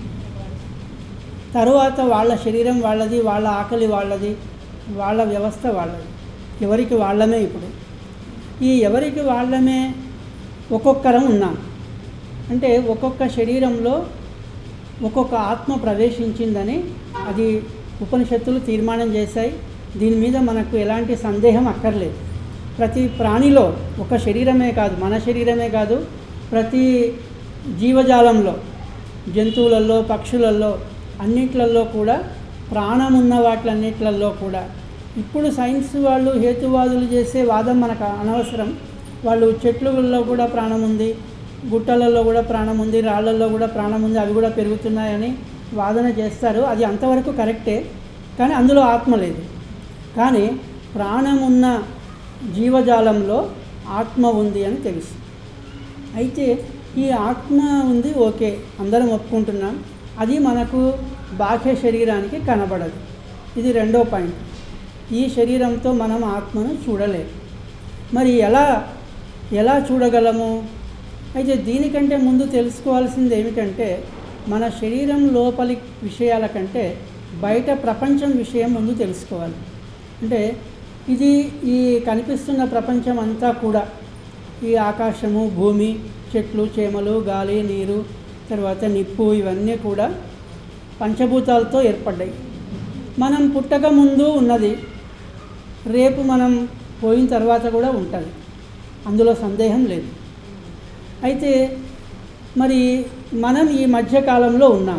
తరువాత వాళ్ళ శరీరం వాళ్ళది వాళ్ళ ఆకలి వాళ్ళది వాళ్ళ వ్యవస్థ వాళ్ళది ఎవరికి వాళ్ళమే ఇప్పుడు ఈ ఎవరికి వాళ్ళమే ఒక్కొక్కరం ఉన్నాం అంటే ఒక్కొక్క శరీరంలో ఒక్కొక్క ఆత్మ ప్రవేశించిందని అది ఉపనిషత్తులు తీర్మానం చేశాయి దీని మీద మనకు ఎలాంటి సందేహం అక్కర్లేదు ప్రతి ప్రాణిలో ఒక శరీరమే కాదు మన శరీరమే కాదు ప్రతి జీవజాలంలో జంతువులలో పక్షులలో అన్నిట్లలో కూడా ప్రాణం ఉన్న వాటిలన్నిట్లలో కూడా ఇప్పుడు సైన్స్ వాళ్ళు హేతువాదులు చేసే వాదం మనకు అనవసరం వాళ్ళు చెట్లలో కూడా ప్రాణం ఉంది గుట్టలలో కూడా ప్రాణం ఉంది రాళ్ళల్లో కూడా ప్రాణం ఉంది అవి కూడా పెరుగుతున్నాయని వాదన చేస్తారు అది అంతవరకు కరెక్టే కానీ అందులో ఆత్మ లేదు కానీ ప్రాణం ఉన్న జీవజాలంలో ఆత్మ ఉంది అని తెలుసు అయితే ఈ ఆత్మ ఉంది ఓకే అందరం ఒప్పుకుంటున్నాం అది మనకు బాహ్య శరీరానికి కనబడదు ఇది రెండో పాయింట్ ఈ శరీరంతో మనం ఆత్మను చూడలేము మరి ఎలా ఎలా చూడగలము అయితే దీనికంటే ముందు తెలుసుకోవాల్సింది ఏమిటంటే మన శరీరం లోపలి విషయాల కంటే బయట ప్రపంచం విషయం ముందు తెలుసుకోవాలి అంటే ఇది ఈ కనిపిస్తున్న ప్రపంచం అంతా కూడా ఈ ఆకాశము భూమి చెట్లు చేమలు గాలి నీరు తర్వాత నిప్పు ఇవన్నీ కూడా పంచభూతాలతో ఏర్పడ్డాయి మనం పుట్టక ముందు ఉన్నది రేపు మనం పోయిన తర్వాత కూడా ఉంటుంది అందులో సందేహం లేదు అయితే మరి మనం ఈ మధ్యకాలంలో ఉన్నాం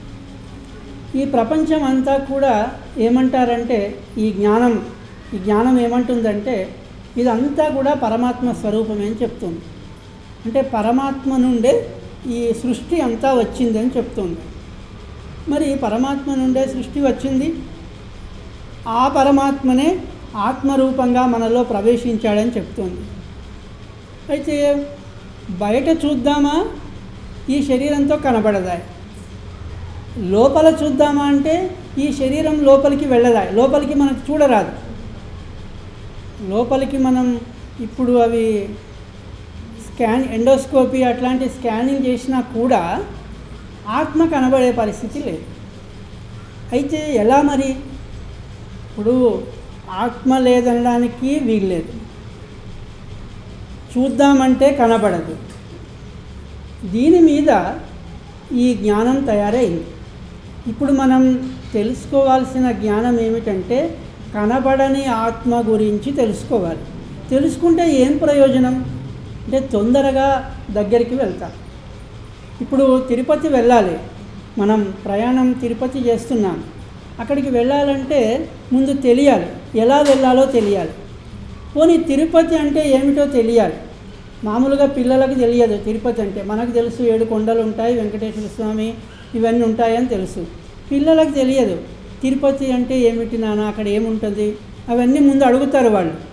ఈ ప్రపంచం అంతా కూడా ఏమంటారంటే ఈ జ్ఞానం ఈ జ్ఞానం ఏమంటుందంటే ఇదంతా కూడా పరమాత్మ స్వరూపమే అని చెప్తుంది అంటే పరమాత్మ నుండే ఈ సృష్టి అంతా వచ్చింది అని చెప్తుంది మరి పరమాత్మ నుండే సృష్టి వచ్చింది ఆ పరమాత్మనే ఆత్మరూపంగా మనలో ప్రవేశించాడని చెప్తుంది అయితే బయట చూద్దామా ఈ శరీరంతో కనబడదా లోపల చూద్దామా అంటే ఈ శరీరం లోపలికి వెళ్ళదా లోపలికి మనకు చూడరాదు లోపలికి మనం ఇప్పుడు అవి స్కాన్ ఎండోస్కోపీ అట్లాంటి స్కానింగ్ చేసినా కూడా ఆత్మ కనబడే పరిస్థితి లేదు అయితే ఎలా మరి ఇప్పుడు ఆత్మ లేదనడానికి వీల్లేదు చూద్దామంటే కనబడదు దీని మీద ఈ జ్ఞానం తయారైంది ఇప్పుడు మనం తెలుసుకోవాల్సిన జ్ఞానం ఏమిటంటే కనబడని ఆత్మ గురించి తెలుసుకోవాలి తెలుసుకుంటే ఏం ప్రయోజనం అంటే తొందరగా దగ్గరికి వెళ్తాం ఇప్పుడు తిరుపతి వెళ్ళాలి మనం ప్రయాణం తిరుపతి చేస్తున్నాం అక్కడికి వెళ్ళాలంటే ముందు తెలియాలి ఎలా వెళ్ళాలో తెలియాలి పోనీ తిరుపతి అంటే ఏమిటో తెలియాలి మామూలుగా పిల్లలకు తెలియదు తిరుపతి అంటే మనకు తెలుసు ఏడు కొండలు ఉంటాయి వెంకటేశ్వర స్వామి ఇవన్నీ ఉంటాయని తెలుసు పిల్లలకు తెలియదు తిరుపతి అంటే ఏమిటి నాన్న అక్కడ ఏముంటుంది అవన్నీ ముందు అడుగుతారు వాళ్ళు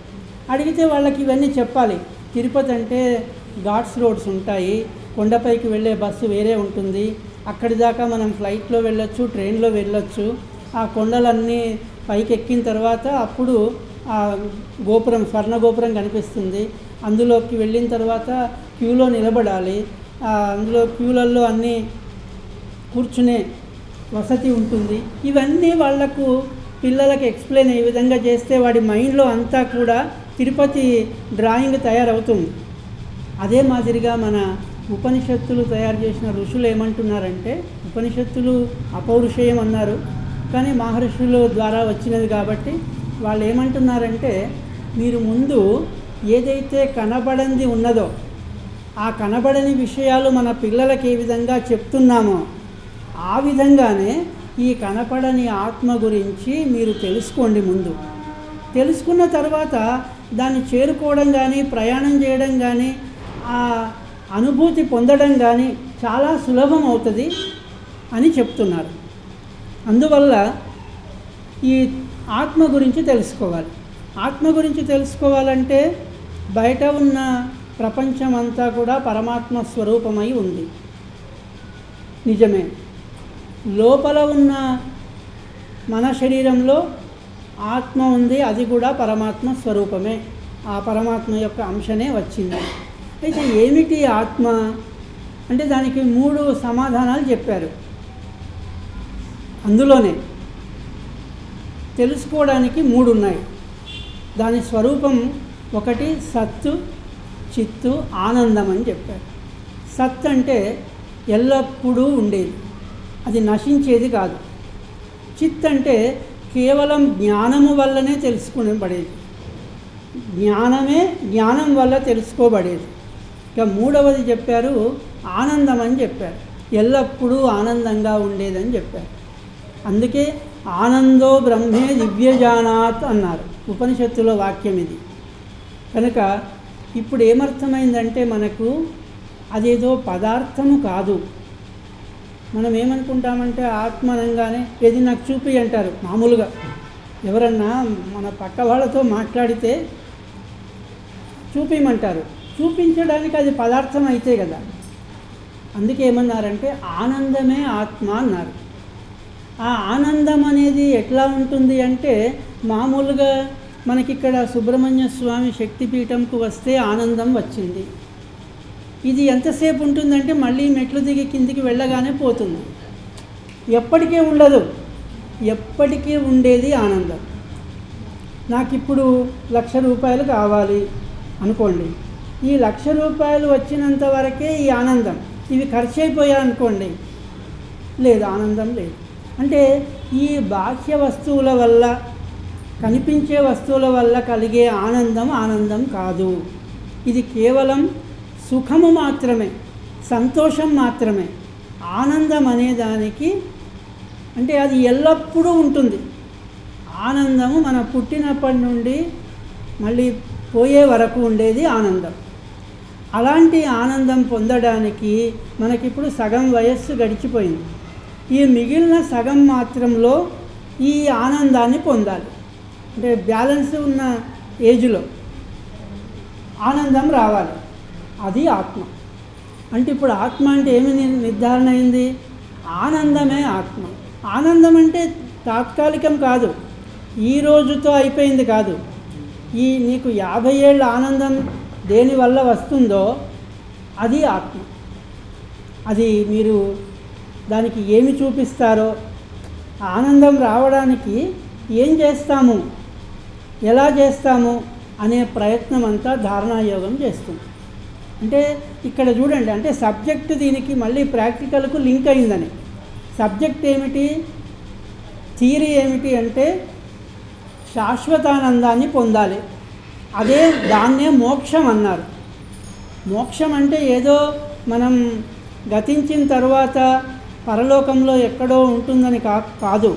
అడిగితే వాళ్ళకి ఇవన్నీ చెప్పాలి తిరుపతి అంటే ఘాట్స్ రోడ్స్ ఉంటాయి కొండపైకి వెళ్ళే బస్సు వేరే ఉంటుంది అక్కడి దాకా మనం ఫ్లైట్లో వెళ్ళొచ్చు ట్రైన్లో వెళ్ళొచ్చు ఆ కొండలన్నీ పైకి ఎక్కిన తర్వాత అప్పుడు ఆ గోపురం స్వర్ణ గోపురం కనిపిస్తుంది అందులోకి వెళ్ళిన తర్వాత క్యూలో నిలబడాలి ఆ అందులో క్యూలలో అన్నీ కూర్చునే వసతి ఉంటుంది ఇవన్నీ వాళ్లకు పిల్లలకు ఎక్స్ప్లెయిన్ ఏ విధంగా చేస్తే వాడి మైండ్లో అంతా కూడా తిరుపతి డ్రాయింగ్ తయారవుతుంది అదే మాదిరిగా మన ఉపనిషత్తులు తయారు చేసిన ఋషులు ఏమంటున్నారంటే ఉపనిషత్తులు అపౌరుషేయం అన్నారు కానీ మహర్షుల ద్వారా వచ్చినది కాబట్టి వాళ్ళు ఏమంటున్నారంటే మీరు ముందు ఏదైతే కనబడంది ఉన్నదో ఆ కనబడని విషయాలు మన పిల్లలకి ఏ విధంగా చెప్తున్నామో ఆ విధంగానే ఈ కనపడని ఆత్మ గురించి మీరు తెలుసుకోండి ముందు తెలుసుకున్న తర్వాత దాన్ని చేరుకోవడం కానీ ప్రయాణం చేయడం కానీ ఆ అనుభూతి పొందడం కానీ చాలా సులభం అవుతుంది అని చెప్తున్నారు అందువల్ల ఈ ఆత్మ గురించి తెలుసుకోవాలి ఆత్మ గురించి తెలుసుకోవాలంటే బయట ఉన్న ప్రపంచం అంతా కూడా పరమాత్మ స్వరూపమై ఉంది నిజమే లోపల ఉన్న మన శరీరంలో ఆత్మ ఉంది అది కూడా పరమాత్మ స్వరూపమే ఆ పరమాత్మ యొక్క అంశనే వచ్చింది అయితే ఏమిటి ఆత్మ అంటే దానికి మూడు సమాధానాలు చెప్పారు అందులోనే తెలుసుకోవడానికి మూడు ఉన్నాయి దాని స్వరూపం ఒకటి సత్తు చిత్తు ఆనందం అని చెప్పారు సత్ అంటే ఎల్లప్పుడూ ఉండేది అది నశించేది కాదు చిత్ అంటే కేవలం జ్ఞానము వల్లనే తెలుసుకునేబడేది జ్ఞానమే జ్ఞానం వల్ల తెలుసుకోబడేది ఇక మూడవది చెప్పారు ఆనందం అని చెప్పారు ఎల్లప్పుడూ ఆనందంగా ఉండేదని చెప్పారు అందుకే ఆనందో బ్రహ్మే దివ్యజానాత్ అన్నారు ఉపనిషత్తులో వాక్యం ఇది కనుక ఇప్పుడు ఏమర్థమైందంటే మనకు అదేదో పదార్థము కాదు మనం ఏమనుకుంటామంటే ఆత్మ అనగానే ఏది నాకు చూపి అంటారు మామూలుగా ఎవరన్నా మన పక్క వాళ్ళతో మాట్లాడితే చూపించమంటారు చూపించడానికి అది పదార్థం అయితే కదా అందుకే ఏమన్నారంటే ఆనందమే ఆత్మ అన్నారు ఆ ఆనందం అనేది ఎట్లా ఉంటుంది అంటే మామూలుగా మనకిక్కడ సుబ్రహ్మణ్య స్వామి శక్తిపీఠంకు వస్తే ఆనందం వచ్చింది ఇది ఎంతసేపు ఉంటుందంటే మళ్ళీ మెట్లు దిగి కిందికి వెళ్ళగానే పోతుంది ఎప్పటికీ ఉండదు ఎప్పటికీ ఉండేది ఆనందం నాకు ఇప్పుడు లక్ష రూపాయలు కావాలి అనుకోండి ఈ లక్ష రూపాయలు వచ్చినంత వరకే ఈ ఆనందం ఇవి ఖర్చు అయిపోయా అనుకోండి లేదు ఆనందం లేదు అంటే ఈ బాహ్య వస్తువుల వల్ల కనిపించే వస్తువుల వల్ల కలిగే ఆనందం ఆనందం కాదు ఇది కేవలం సుఖము మాత్రమే సంతోషం మాత్రమే ఆనందం అనే దానికి అంటే అది ఎల్లప్పుడూ ఉంటుంది ఆనందము మన పుట్టినప్పటి నుండి మళ్ళీ పోయే వరకు ఉండేది ఆనందం అలాంటి ఆనందం పొందడానికి మనకిప్పుడు సగం వయస్సు గడిచిపోయింది ఈ మిగిలిన సగం మాత్రంలో ఈ ఆనందాన్ని పొందాలి అంటే బ్యాలెన్స్ ఉన్న ఏజ్లో ఆనందం రావాలి అది ఆత్మ అంటే ఇప్పుడు ఆత్మ అంటే ఏమి ని- నిర్ధారణ అయింది ఆనందమే ఆత్మ ఆనందం అంటే తాత్కాలికం కాదు ఈ రోజుతో అయిపోయింది కాదు ఈ నీకు యాభై ఏళ్ళ ఆనందం దేని వల్ల వస్తుందో అది ఆత్మ అది మీరు దానికి ఏమి చూపిస్తారో ఆనందం రావడానికి ఏం చేస్తాము ఎలా చేస్తాము అనే ప్రయత్నం అంతా ధారణాయోగం చేస్తుంది అంటే ఇక్కడ చూడండి అంటే సబ్జెక్ట్ దీనికి మళ్ళీ ప్రాక్టికల్కు లింక్ అయిందని సబ్జెక్ట్ ఏమిటి థియరీ ఏమిటి అంటే శాశ్వతానందాన్ని పొందాలి అదే దాన్నే మోక్షం అన్నారు మోక్షం అంటే ఏదో మనం గతించిన తర్వాత పరలోకంలో ఎక్కడో ఉంటుందని కా కాదు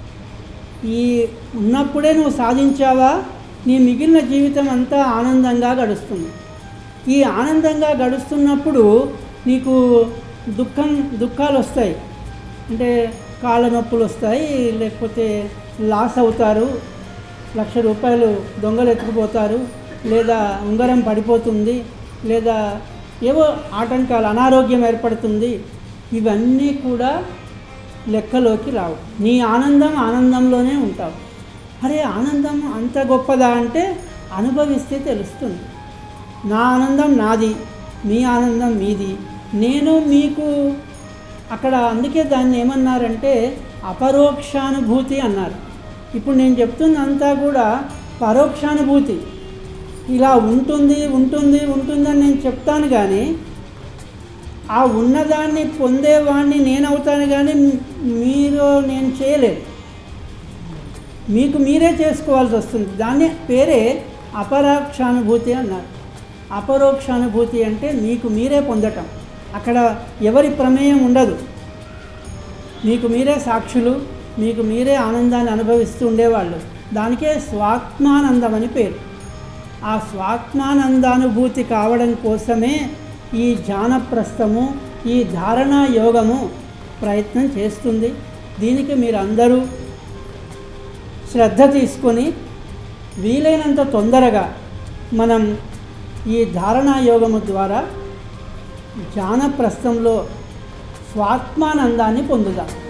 ఈ ఉన్నప్పుడే నువ్వు సాధించావా నీ మిగిలిన జీవితం అంతా ఆనందంగా గడుస్తుంది ఈ ఆనందంగా గడుస్తున్నప్పుడు నీకు దుఃఖం దుఃఖాలు వస్తాయి అంటే కాళ్ళ నొప్పులు వస్తాయి లేకపోతే లాస్ అవుతారు లక్ష రూపాయలు దొంగలు ఎత్తుకుపోతారు లేదా ఉంగరం పడిపోతుంది లేదా ఏవో ఆటంకాలు అనారోగ్యం ఏర్పడుతుంది ఇవన్నీ కూడా లెక్కలోకి రావు నీ ఆనందం ఆనందంలోనే ఉంటావు అరే ఆనందం అంత గొప్పదా అంటే అనుభవిస్తే తెలుస్తుంది నా ఆనందం నాది మీ ఆనందం మీది నేను మీకు అక్కడ అందుకే దాన్ని ఏమన్నారంటే అపరోక్షానుభూతి అన్నారు ఇప్పుడు నేను చెప్తున్నంతా కూడా పరోక్షానుభూతి ఇలా ఉంటుంది ఉంటుంది ఉంటుందని నేను చెప్తాను కానీ ఆ ఉన్నదాన్ని పొందేవాడిని నేను అవుతాను కానీ మీరు నేను చేయలేదు మీకు మీరే చేసుకోవాల్సి వస్తుంది దాన్ని పేరే అపరోక్షానుభూతి అన్నారు అపరోక్షానుభూతి అంటే మీకు మీరే పొందటం అక్కడ ఎవరి ప్రమేయం ఉండదు మీకు మీరే సాక్షులు మీకు మీరే ఆనందాన్ని అనుభవిస్తూ ఉండేవాళ్ళు దానికే స్వాత్మానందం అని పేరు ఆ స్వాత్మానందానుభూతి కావడం కోసమే ఈ జానప్రస్థము ఈ ధారణా యోగము ప్రయత్నం చేస్తుంది దీనికి మీరు అందరూ శ్రద్ధ తీసుకొని వీలైనంత తొందరగా మనం ఈ ధారణా యోగము ద్వారా జానప్రస్థంలో స్వాత్మానందాన్ని పొందుదాం